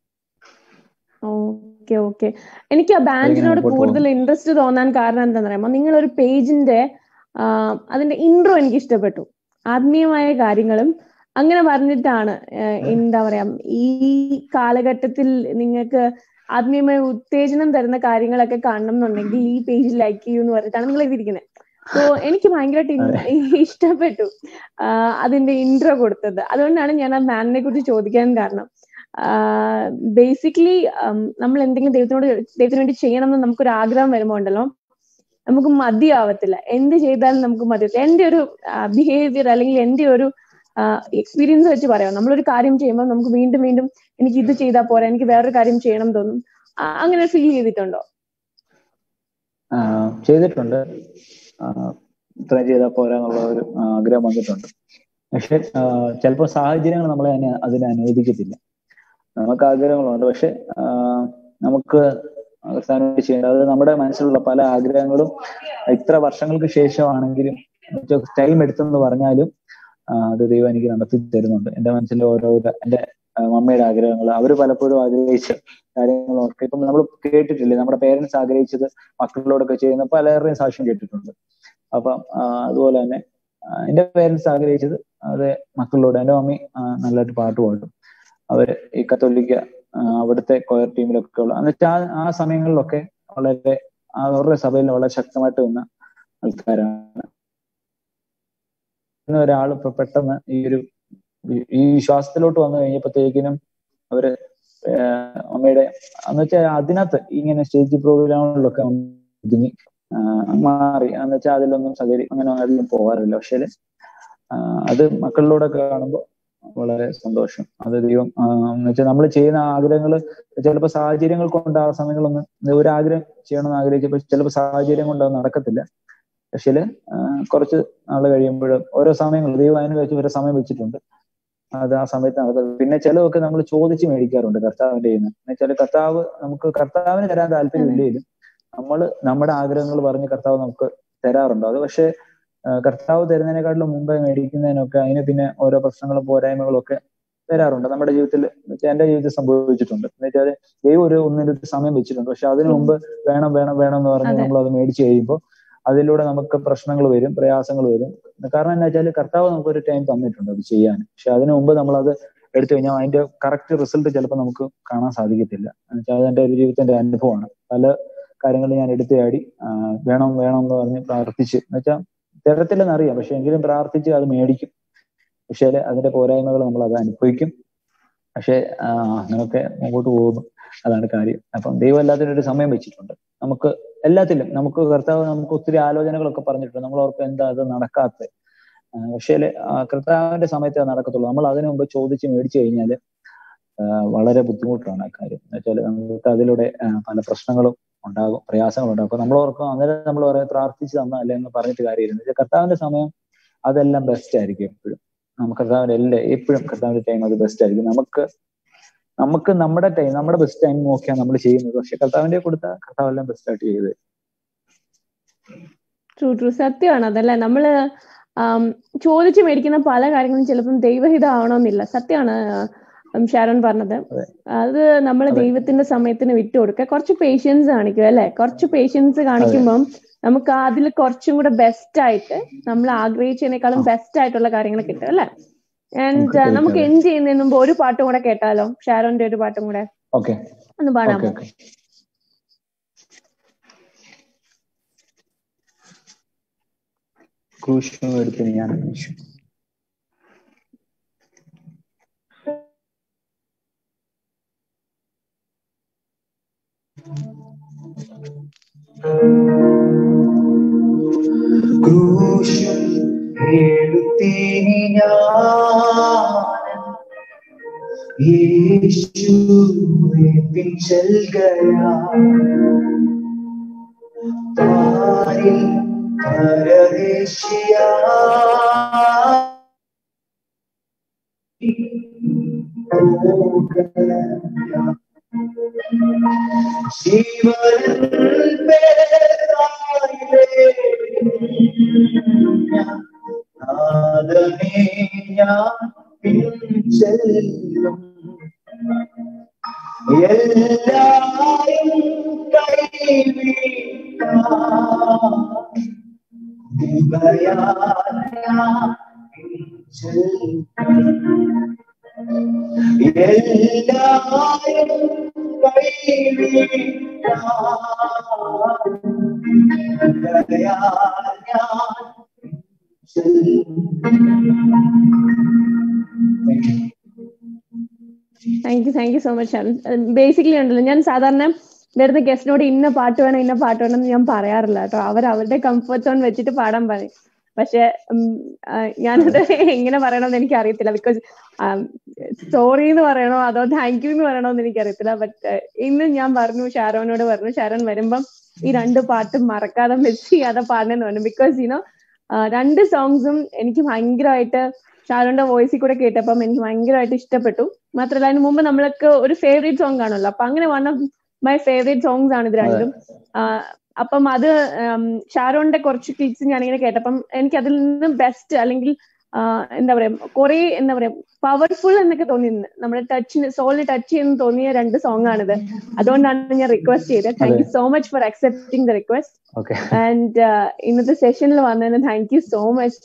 ഓക്കെ ഓക്കെ എനിക്ക് ആ ബാൻഡിനോട് മുമ്പോട്ട് കൂടുതൽ ഇൻട്രസ്റ്റ് തോന്നാൻ കാരണം എന്താണെന്ന് പറയുമ്പോൾ നിങ്ങളൊരു പേജിന്റെ അതിന്റെ ഇൻട്രോ എനിക്ക് ഇഷ്ടപ്പെട്ടു ആത്മീയമായ കാര്യങ്ങളും അങ്ങനെ പറഞ്ഞിട്ടാണ് ആഹ് എന്താ പറയാ ഈ കാലഘട്ടത്തിൽ നിങ്ങൾക്ക് ആത്മീയമായ ഉത്തേജനം തരുന്ന കാര്യങ്ങളൊക്കെ കാണണം എന്നുണ്ടെങ്കിൽ ഈ പേജിൽ ലൈക്ക് ചെയ്യൂ എന്ന് പറഞ്ഞിട്ടാണ് നിങ്ങൾ എഴുതിയിരിക്കുന്നത് സോ എനിക്ക് ഭയങ്കരമായിട്ട് ഇഷ്ടപ്പെട്ടു ആഹ് അതിന്റെ ഇൻട്രോ കൊടുത്തത് അതുകൊണ്ടാണ് ഞാൻ ആ മാനിനെ കുറിച്ച് ചോദിക്കാൻ കാരണം ബേസിക്കലി നമ്മൾ എന്തെങ്കിലും ദൈവത്തിനോട് ദൈവത്തിന് വേണ്ടി ചെയ്യണം എന്ന് നമുക്കൊരു ആഗ്രഹം വരുമ്പോൾ ഉണ്ടല്ലോ നമുക്ക് മതിയാവത്തില്ല എന്ത് ചെയ്താലും നമുക്ക് മതിയാവത്തില്ല എന്റെ ഒരു ബിഹേവിയർ അല്ലെങ്കിൽ എന്റെ ഒരു എക്സ്പീരിയൻസ് വെച്ച് പറയാം നമ്മളൊരു കാര്യം ചെയ്യുമ്പോൾ നമുക്ക് വീണ്ടും വീണ്ടും എനിക്ക് ഇത് ചെയ്താൽ പോരാ എനിക്ക് വേറൊരു കാര്യം ചെയ്യണം എന്ന് തോന്നും ആ, അങ്ങനെ ഫീൽ ചെയ്തിട്ടുണ്ടോ ആ, ചെയ്തിട്ടുണ്ട് ആ, ഇത്രയും ചെയ്താൽ പോരാന്നുള്ള ഒരു ആ, ആഗ്രഹം വന്നിട്ടുണ്ട് പക്ഷെ ചിലപ്പോൾ സാഹചര്യങ്ങൾ നമ്മളെ അതിനെ അതിനെ അനുവദിക്കത്തില്ല നമുക്ക് ആഗ്രഹങ്ങളുണ്ട് പക്ഷെ ആ, നമുക്ക് അവസാനം വേണ്ടി ചെയ്യേണ്ടത് അത് നമ്മുടെ മനസ്സിലുള്ള പല ആഗ്രഹങ്ങളും ഇത്ര വർഷങ്ങൾക്ക് ശേഷമാണെങ്കിലും ടൈം എടുത്തെന്ന് പറഞ്ഞാലും ആ, അത് ദൈവം എനിക്ക് നടത്തി തരുന്നുണ്ട് എന്റെ മനസ്സിലെ ഓരോ എന്റെ ആ, മമ്മയുടെ ആഗ്രഹങ്ങൾ അവർ പലപ്പോഴും ആഗ്രഹിച്ച കാര്യങ്ങളൊക്കെ ഇപ്പം നമ്മൾ കേട്ടിട്ടില്ലേ നമ്മുടെ പേരൻസ് ആഗ്രഹിച്ചത് മക്കളോടൊക്കെ ചെയ്യുന്ന പലരുടെയും സാക്ഷ്യം കേട്ടിട്ടുണ്ട് അപ്പം ആ, അതുപോലെ തന്നെ ആ, എന്റെ പേരൻസ് ആഗ്രഹിച്ചത് അത് മക്കളോട് എന്റെ മമ്മി ആ, നല്ലതായിട്ട് പാട്ട് പാടും അവര് ഈ കത്തോലിക്ക ആ, അവിടുത്തെ കൊയർ ടീമിലൊക്കെ ഉള്ള എന്നുവെച്ചാൽ ആ ആ സമയങ്ങളിലൊക്കെ വളരെ അവരുടെ സഭയിൽ വളരെ ശക്തമായിട്ട് നിന്ന ആൾക്കാരാണ് ഇന്ന് ഒരാൾ ഇപ്പൊ പെട്ടെന്ന് ഈ ഒരു ഈ- ഈ വിശ്വാസത്തിലോട്ട് വന്നു കഴിഞ്ഞപ്പോഴത്തേക്കിനും അവര് ആഹ് അമ്മയുടെ എന്ന് വെച്ചാൽ അതിനകത്ത് ഇങ്ങനെ സ്റ്റേജ് പ്രോഗ്രാമുകളിലൊക്കെ ഒതുങ്ങി ആഹ് മാറി എന്ന് വെച്ചാൽ അതിലൊന്നും സഹകരി അങ്ങനെ അതിലൊന്നും പോകാറില്ല പക്ഷേ അത് മക്കളിലൂടെ കാണുമ്പോൾ വളരെ സന്തോഷം അത് ദൈവം ആഹ് എന്ന് വെച്ചാൽ നമ്മൾ ചെയ്യുന്ന ആഗ്രഹങ്ങൾ ചിലപ്പോൾ സാഹചര്യങ്ങൾ കൊണ്ട് ആ സമയങ്ങളൊന്നും ഒരു ആഗ്രഹം ചെയ്യണമെന്ന് ആഗ്രഹിച്ചപ്പോൾ ചിലപ്പോൾ സാഹചര്യം കൊണ്ട് അത് നടക്കത്തില്ല പക്ഷേ കുറച്ച് നാൾ കഴിയുമ്പോൾ ഓരോ സമയങ്ങൾ ദൈവം അതിന് വെച്ച് ഓരോ സമയം വെച്ചിട്ടുണ്ട് അത് ആ സമയത്ത് നടക്കുന്നത് പിന്നെ ചിലതൊക്കെ നമ്മൾ ചോദിച്ച് മേടിക്കാറുണ്ട് കർത്താവിന്റെ കയ്യിൽ നിന്ന് എന്നുവെച്ചാൽ കർത്താവ് നമുക്ക് കർത്താവിന് തരാൻ താല്പര്യമില്ലെങ്കിലും നമ്മൾ നമ്മുടെ ആഗ്രഹങ്ങൾ പറഞ്ഞ് കർത്താവ് നമുക്ക് തരാറുണ്ട് അത് പക്ഷേ ആ, കർത്താവ് തരുന്നതിനെക്കാട്ടിലും മുമ്പേ മേടിക്കുന്നതിനൊക്കെ അതിന് പിന്നെ ഓരോ പ്രശ്നങ്ങളും പോരായ്മകളും ഒക്കെ വരാറുണ്ട് നമ്മുടെ ജീവിതത്തിൽ എന്നുവെച്ചാൽ എന്റെ ജീവിതത്തിൽ സംഭവിച്ചിട്ടുണ്ട് എന്ന് വെച്ചാൽ ദൈവം ഒരു ഒന്നിനൊരു സമയം വെച്ചിട്ടുണ്ട് പക്ഷെ അതിനു മുമ്പ് വേണം വേണം വേണം എന്ന് പറഞ്ഞ് അതെ. നമ്മൾ അത് മേടിച്ചു കഴിയുമ്പോൾ അതിലൂടെ നമുക്ക് പ്രശ്നങ്ങൾ വരും പ്രയാസങ്ങൾ വരും കാരണം എന്താ വെച്ചാൽ കർത്താവ് നമുക്കൊരു ടൈം തന്നിട്ടുണ്ട് അത് ചെയ്യാൻ പക്ഷെ അതിനു മുമ്പ് നമ്മൾ അത് എടുത്തു കഴിഞ്ഞാൽ അതിന്റെ കറക്റ്റ് റിസൾട്ട് ചിലപ്പോൾ നമുക്ക് കാണാൻ സാധിക്കത്തില്ല എന്നുവെച്ചാൽ അത് എന്റെ ഒരു ജീവിതത്തിന്റെ അനുഭവമാണ് പല കാര്യങ്ങൾ ഞാൻ എടുത്തു ചാടി ആ, വേണം വേണം എന്ന് പറഞ്ഞ് പ്രാർത്ഥിച്ച് എന്നുവെച്ചാൽ തരത്തില്ലെന്ന് അറിയാം പക്ഷെ എങ്കിലും പ്രാർത്ഥിച്ച് അത് മേടിക്കും പക്ഷേ അതിന്റെ പോരായ്മകൾ നമ്മൾ അത് അനുഭവിക്കും പക്ഷെ ആ, അങ്ങനെയൊക്കെ മുമ്പോട്ട് പോകുന്നു അതാണ് കാര്യം അപ്പം ദൈവം എല്ലാത്തിനും ഒരു സമയം വെച്ചിട്ടുണ്ട് നമുക്ക് എല്ലാത്തിലും നമുക്ക് കർത്താവ് നമുക്ക് ഒത്തിരി ആലോചനകളൊക്കെ പറഞ്ഞിട്ടുണ്ട് നമ്മൾ ഓർക്ക് എന്താ അത് നടക്കാത്തത് പക്ഷേ കർത്താവിന്റെ സമയത്ത് അത് നടക്കത്തുള്ളൂ നമ്മൾ അതിനു മുമ്പ് ചോദിച്ച് മേടിച്ചു കഴിഞ്ഞാൽ വളരെ ബുദ്ധിമുട്ടാണ് ആ കാര്യം എന്ന് വെച്ചാൽ നമുക്ക് അതിലൂടെ ആ, പല പ്രശ്നങ്ങളും ഉണ്ടാകും പ്രയാസങ്ങളുണ്ടാകും അപ്പൊ നമ്മൾ ഓർക്കും അന്നേരം നമ്മൾ പറയാം പ്രാർത്ഥിച്ച് തന്ന അല്ലെ എന്ന് പറഞ്ഞിട്ട് കാര്യമില്ല എന്ന് വെച്ചാൽ കർത്താവിന്റെ സമയം അതെല്ലാം ബെസ്റ്റ് ആയിരിക്കും എപ്പോഴും നമുക്ക് കർത്താവിന്റെ എല്ലാ എപ്പോഴും കർത്താവിന്റെ ടൈം അത് ബെസ്റ്റ് ആയിരിക്കും നമുക്ക് നമുക്ക് നമ്മുടെ ടൈം നമ്മുടെ ബെസ്റ്റ് ടൈം നോക്കിയാണ് നമ്മൾ ചെയ്യുന്നത് പക്ഷെ കർത്താവിന്റെ കൊടുത്ത കർത്താവ് എല്ലാം ബെസ്റ്റ് ആയിട്ട് ചെയ്ത് ട്രൂ ട്രൂ സത്യമാണ് അതല്ലേ നമ്മള് ആം, ചോദിച്ചു മേടിക്കുന്ന പല കാര്യങ്ങളും ചിലപ്പം ദൈവഹിതം ആവണമെന്നില്ല സത്യമാണ് ഉം, ഷാരോൺ പറഞ്ഞത് അതെ. അത് നമ്മൾ അതെ. ദൈവത്തിന്റെ സമയത്തിന് വിട്ടുകൊടുക്കുക കുറച്ച് പേഷ്യൻസ് കാണിക്കുക അല്ലെ കുറച്ച് പേഷ്യൻസ് കാണിക്കുമ്പം നമുക്ക് അതിൽ കുറച്ചും കൂടെ ബെസ്റ്റ് ആയിട്ട് നമ്മൾ ആഗ്രഹിച്ചതിനേക്കാളും ബെസ്റ്റ് ആയിട്ടുള്ള കാര്യങ്ങൾ കിട്ടും അല്ലെ ആൻഡ് നമുക്ക് കഴിക്കാം, നമുക്ക് അതെ. എൻഡ് ചെയ്യുന്നതിന് മുമ്പ് ഒരു പാട്ടും കൂടെ കേട്ടാലോ ഷാരോന്റെ ഒരു പാട്ടും കൂടെ ഓക്കെ ഒന്ന് ഓക്കെ പാടാമോ ഓക്കെ ക്രൂശം എടുത്ത് ഞാൻ അന്വേഷിച്ചു ക്രൂശം എടുത്തിനി ഞാൻ യേശുവെ പിൻചെൽകയാ പാരിൽ പരദേശിയാ ജീവൻ നാദമേ ഞാൻ പിൻചെല്ലും എല്ലാരും എല്ലാരും thank you thank you so much Sharon basically ഉണ്ടല്ലോ ഞാൻ സാധാരണ വരുന്ന ഗസ്റ്റിനോട് ഇന്ന പാട്ട് വേണം ഇന്ന പാട്ട് വേണം എന്ന് ഞാൻ പറയാറില്ല കേട്ടോ അവർ അവരുടെ കംഫർട്ട് സോൺ വെച്ചിട്ട് പാടാൻ പറയും പക്ഷെ ഉം, ആ, ഞാനത് എങ്ങനെ പറയണമെന്ന് എനിക്ക് അറിയത്തില്ല ബിക്കോസ് സോറി എന്ന് പറയണോ അതോ താങ്ക് യു എന്ന് പറയണോ എന്ന് എനിക്ക് അറിയത്തില്ല ബട്ട് ഇന്ന് ഞാൻ പറഞ്ഞു ഷാരോനോട് പറഞ്ഞു ഷാരോൻ വരുമ്പം ഈ രണ്ട് പാട്ടും മറക്കാതെ മിസ് ചെയ്യാതെ പാടണമെന്ന് പറഞ്ഞു ബിക്കോസ് യുനോ രണ്ട് സോങ്സും എനിക്ക് ഭയങ്കരമായിട്ട് ഷാരോന്റെ വോയിസിൽ കൂടെ കേട്ടപ്പം എനിക്ക് ഭയങ്കരമായിട്ട് ഇഷ്ടപ്പെട്ടു മാത്രമല്ല അതിന് മുമ്പ് നമ്മളൊക്കെ ഒരു ഫേവറേറ്റ് സോങ് കാണുമല്ലോ അപ്പൊ അങ്ങനെ one of my favourite songs ആണ് ഇത് രണ്ടും ആ, അപ്പം അത് ഉം, ഷാരോന്റെ കുറച്ച് ക്ലിപ്സ് ഞാനിങ്ങനെ കേട്ടപ്പം എനിക്ക് അതിൽ നിന്ന് ബെസ്റ്റ് അല്ലെങ്കിൽ ആ, എന്താ പറയാ കുറെ എന്താ പറയാ പവർഫുൾ എന്നൊക്കെ തോന്നിയിരുന്നു നമ്മുടെ ടച്ചിന് സോളിന് ടച്ച് ചെയ്യുന്ന തോന്നിയ രണ്ട് സോങ് ആണിത് അതുകൊണ്ടാണ് ഞാൻ റിക്വസ്റ്റ് ചെയ്തത് thank you so much for accepting the request okay and ഇന്നത്തെ സെഷനിൽ വന്നതിന് thank you so much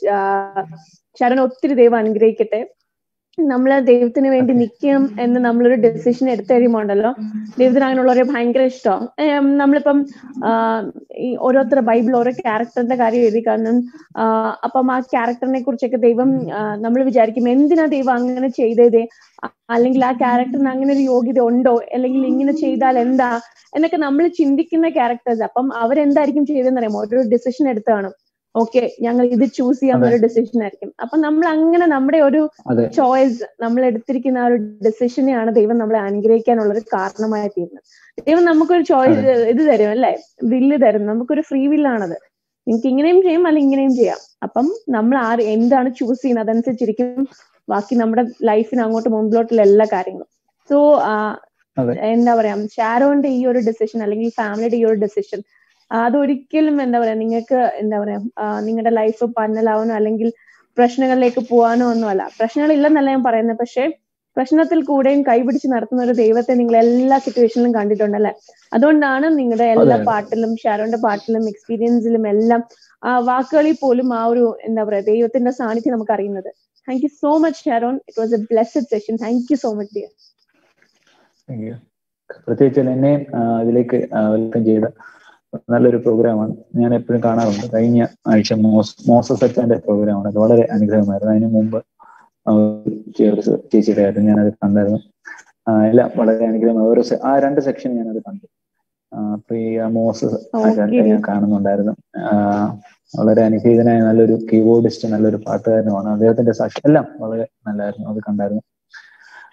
Sharon ഒത്തിരി ദൈവം അനുഗ്രഹിക്കട്ടെ നമ്മൾ ദൈവത്തിന് വേണ്ടി നിൽക്കണം എന്ന് നമ്മളൊരു ഡെസിഷൻ എടുത്തു കഴിയുമ്പോണ്ടല്ലോ ദൈവത്തിന് അങ്ങനെയുള്ളവരെ ഭയങ്കര ഇഷ്ടം നമ്മളിപ്പം ആഹ് ഈ ഓരോരുത്തർ ബൈബിൾ ഓരോ ക്യാരക്ടറിന്റെ കാര്യം എഴുതി കാണും ആഹ് അപ്പം ആ ക്യാരക്ടറിനെ കുറിച്ചൊക്കെ ദൈവം നമ്മൾ വിചാരിക്കും എന്തിനാ ദൈവം അങ്ങനെ ചെയ്തത് അല്ലെങ്കിൽ ആ ക്യാരക്ടറിന് അങ്ങനെ ഒരു യോഗ്യത ഉണ്ടോ അല്ലെങ്കിൽ ഇങ്ങനെ ചെയ്താൽ എന്താ എന്നൊക്കെ നമ്മൾ ചിന്തിക്കുന്ന ക്യാരക്ടേഴ്സ് അപ്പം അവരെന്തായിരിക്കും ചെയ്തതെന്ന് അറിയാമോ ഒരു ഡെസിഷൻ എടുത്ത് കാണും ഓക്കെ ഞങ്ങൾ ഇത് ചൂസ് ചെയ്യാൻ ഒരു ഡെസിഷൻ ആയിരിക്കും അപ്പൊ നമ്മൾ അങ്ങനെ നമ്മുടെ ഒരു അതെ ചോയ്സ് നമ്മൾ എടുത്തിരിക്കുന്ന ആ ഒരു ഡെസിഷനെയാണ് ദൈവം നമ്മളെ അനുഗ്രഹിക്കാനുള്ള ഒരു കാരണമായി തീരുന്നത് ദൈവം നമുക്കൊരു ചോയ്സ് ഇത് തരും അല്ലേ വില്ല് തരും നമുക്കൊരു ഫ്രീ വില്ലാണത് നിങ്ങൾക്ക് ഇങ്ങനെയും ചെയ്യാം അല്ലെങ്കിൽ ഇങ്ങനെയും ചെയ്യാം അപ്പം നമ്മൾ ആര് എന്താണ് ചൂസ് ചെയ്യുന്നത് അതനുസരിച്ചിരിക്കും ബാക്കി നമ്മുടെ ലൈഫിന് അങ്ങോട്ട് മുമ്പിലോട്ടുള്ള എല്ലാ കാര്യങ്ങളും സോ അതെ. എന്താ പറയാ ഷാരോന്റെ ഈ ഒരു ഡെസിഷൻ അല്ലെങ്കിൽ ഫാമിലിയുടെ ഈ ഒരു ഡെസിഷൻ അതൊരിക്കലും എന്താ പറയാ നിങ്ങൾക്ക് എന്താ പറയാ നിങ്ങളുടെ ലൈഫ് പന്നലാവാനോ അല്ലെങ്കിൽ പ്രശ്നങ്ങളിലേക്ക് പോകാനോ ഒന്നുമല്ല പ്രശ്നങ്ങൾ ഇല്ലെന്നല്ല ഞാൻ പറയുന്നത് പക്ഷേ പ്രശ്നത്തിൽ കൂടെയും കൈപിടിച്ച് നടത്തുന്ന ഒരു ദൈവത്തെ നിങ്ങൾ എല്ലാ സിറ്റുവേഷനിലും കണ്ടിട്ടുണ്ടല്ലേ അതുകൊണ്ടാണ് നിങ്ങളുടെ എല്ലാ അതെ. പാട്ടിലും ഷാരോന്റെ പാട്ടിലും എക്സ്പീരിയൻസിലും എല്ലാം ആ വാക്കുകളിൽ പോലും ആ ഒരു എന്താ പറയാ ദൈവത്തിന്റെ സാന്നിധ്യം നമുക്ക് അറിയുന്നത് thank you so much Sharon it was a blessed session thank you so much dear Thank you. പ്രത്യേകിച്ച് എന്നെയും ആ, ഇതിലേക്ക് വെൽക്കം ചെയ്ത നല്ലൊരു പ്രോഗ്രാമാണ് ഞാൻ എപ്പോഴും കാണാറുണ്ട് കഴിഞ്ഞ ആഴ്ച മോസ് മോസസ് അച്ചാന്റെ പ്രോഗ്രാമാണ് അത് വളരെ അനുഗ്രഹമായിരുന്നു അതിന് മുമ്പ് ആ, ഒരു ചേച്ചിയുടെ ആയിരുന്നു ഞാനത് കണ്ടായിരുന്നു ആ, എല്ലാം വളരെ അനുഗ്രഹമായി ഓരോ സെ- ആ രണ്ട് സെക്ഷൻ ഞാനത് കണ്ടു ആ, പ്രിയ മോസസ് അച്ചാന്റെ ഞാൻ കാണുന്നുണ്ടായിരുന്നു ആ, വളരെ അനുഗ്രഹീതനായ നല്ലൊരു കീബോർഡിസ്റ്റ് നല്ലൊരു പാട്ടുകാരനുമാണ് അദ്ദേഹത്തിന്റെ സാക്ഷി എല്ലാം വളരെ നല്ലായിരുന്നു അത് കണ്ടായിരുന്നു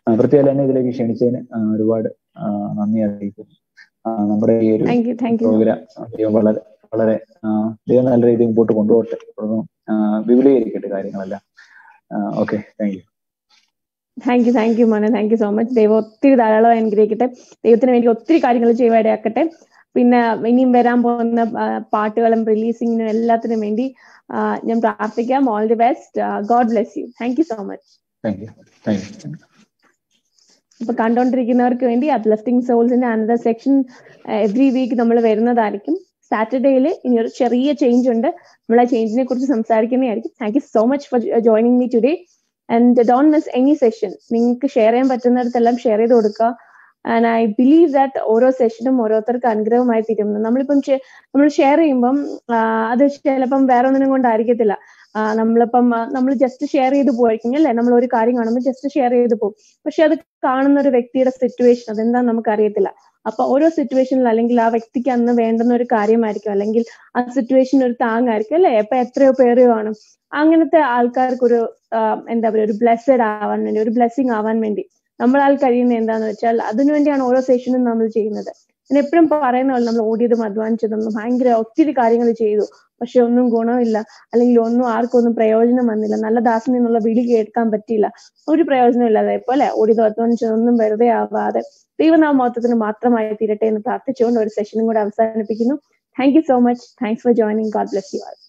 പ്രത്യേകം എന്നെ ഇതിലേക്ക് ക്ഷണിച്ചതിന് ആ, ഒരുപാട് ആ, നന്ദി അറിയിക്കുന്നു ആ, നമ്മുടെ ഈ ഒരു thank you thank you programme ദൈവം വളരെ വളരെ ആ, ദൈവം നല്ല രീതിയിൽ മുമ്പോട്ട് കൊണ്ടുപോകട്ടെ തുടർന്നും ആ, വിപുലീകരിക്കട്ടെ കാര്യങ്ങളെല്ലാം okay thank you thank you thank you മോനെ താങ്ക് യു സോ മച്ച് ദൈവം ഒത്തിരി ധാരാളം അനുഗ്രഹിക്കട്ടെ ദൈവത്തിന് വേണ്ടി ഒത്തിരി കാര്യങ്ങൾ ചെയ്യുവായിടയാക്കട്ടെ പിന്നെ ഇനിയും വരാൻ പോകുന്ന ആ, പാട്ടുകളും റിലീസിങ്ങിനും എല്ലാത്തിനും വേണ്ടി ആ, ഞാൻ പ്രാർത്ഥിക്കാം all the best God bless you thank you so much thank you thank you ഇപ്പൊ കണ്ടോണ്ടിരിക്കുന്നവർക്ക് വേണ്ടി അപ്ലഫ്റ്റിംഗ് സോൾസിന്റെ അനദർ സെക്ഷൻ എവറി വീക്ക് നമ്മൾ വരുന്നതായിരിക്കും സാറ്റർഡേയിൽ ഇനി ഒരു ചെറിയ ചേഞ്ച് ഉണ്ട് നമ്മൾ ആ ചേഞ്ചിനെ കുറിച്ച് സംസാരിക്കുന്നതായിരിക്കും thank you so much for joining me today and don't miss any session നിങ്ങൾക്ക് ഷെയർ ചെയ്യാൻ പറ്റുന്നിടത്തെല്ലാം ഷെയർ ചെയ്ത് കൊടുക്കുക ആൻഡ് ഐ ബിലീവ് ദാറ്റ് ഓരോ സെഷനും ഓരോരുത്തർക്ക് അനുഗ്രഹമായി തീരുന്നു നമ്മളിപ്പം നമ്മൾ ഷെയർ ചെയ്യുമ്പം ആ, അത് ചിലപ്പം വേറെ ഒന്നിനും കൊണ്ടായിരിക്കത്തില്ല ആ, നമ്മളിപ്പം നമ്മൾ ജസ്റ്റ് ഷെയർ ചെയ്ത് പോയിരിക്കും അല്ലെ നമ്മൾ ഒരു കാര്യം കാണുമ്പോൾ ജസ്റ്റ് ഷെയർ ചെയ്ത് പോകും പക്ഷെ അത് കാണുന്ന ഒരു വ്യക്തിയുടെ സിറ്റുവേഷൻ അതെന്താന്ന് നമുക്ക് അറിയത്തില്ല അപ്പൊ ഓരോ സിറ്റുവേഷനിൽ അല്ലെങ്കിൽ ആ വ്യക്തിക്ക് അന്ന് വേണ്ടുന്ന ഒരു കാര്യമായിരിക്കും അല്ലെങ്കിൽ ആ സിറ്റുവേഷൻ ഒരു താങ്ങായിരിക്കും അല്ലെ അപ്പൊ എത്രയോ പേര് കാണും അങ്ങനത്തെ ആൾക്കാർക്ക് ഒരു എന്താ പറയുക ഒരു ബ്ലെസ്സഡ് ആവാൻ വേണ്ടി ഒരു ബ്ലെസ്സിങ് ആവാൻ വേണ്ടി നമ്മളാൽ കഴിയുന്ന എന്താന്ന് വെച്ചാൽ അതിനുവേണ്ടിയാണ് ഓരോ സെഷനും നമ്മൾ ചെയ്യുന്നത് ഞാൻ എപ്പോഴും പറയുന്ന പോലെ നമ്മൾ ഓടിയതും അധ്വാനിച്ചതും ഭയങ്കര ഒത്തിരി കാര്യങ്ങൾ ചെയ്തു പക്ഷെ ഒന്നും ഗുണമില്ല അല്ലെങ്കിൽ ഒന്നും ആർക്കും ഒന്നും പ്രയോജനം വന്നില്ല നല്ല ദാസൻ എന്നുള്ള വിളി കേൾക്കാൻ പറ്റിയില്ല ഒരു പ്രയോജനം ഇല്ലാതെ പോലെ ഓടിയതും അധ്വാനിച്ചതൊന്നും വെറുതെ ആവാതെ ദൈവനാമത്വത്തിന് മാത്രമായി തീരട്ടെ എന്ന് പ്രാർത്ഥിച്ചുകൊണ്ട് ഒരു സെഷനും കൂടെ അവസാനിപ്പിക്കുന്നു thank you so much thanks for joining God bless you all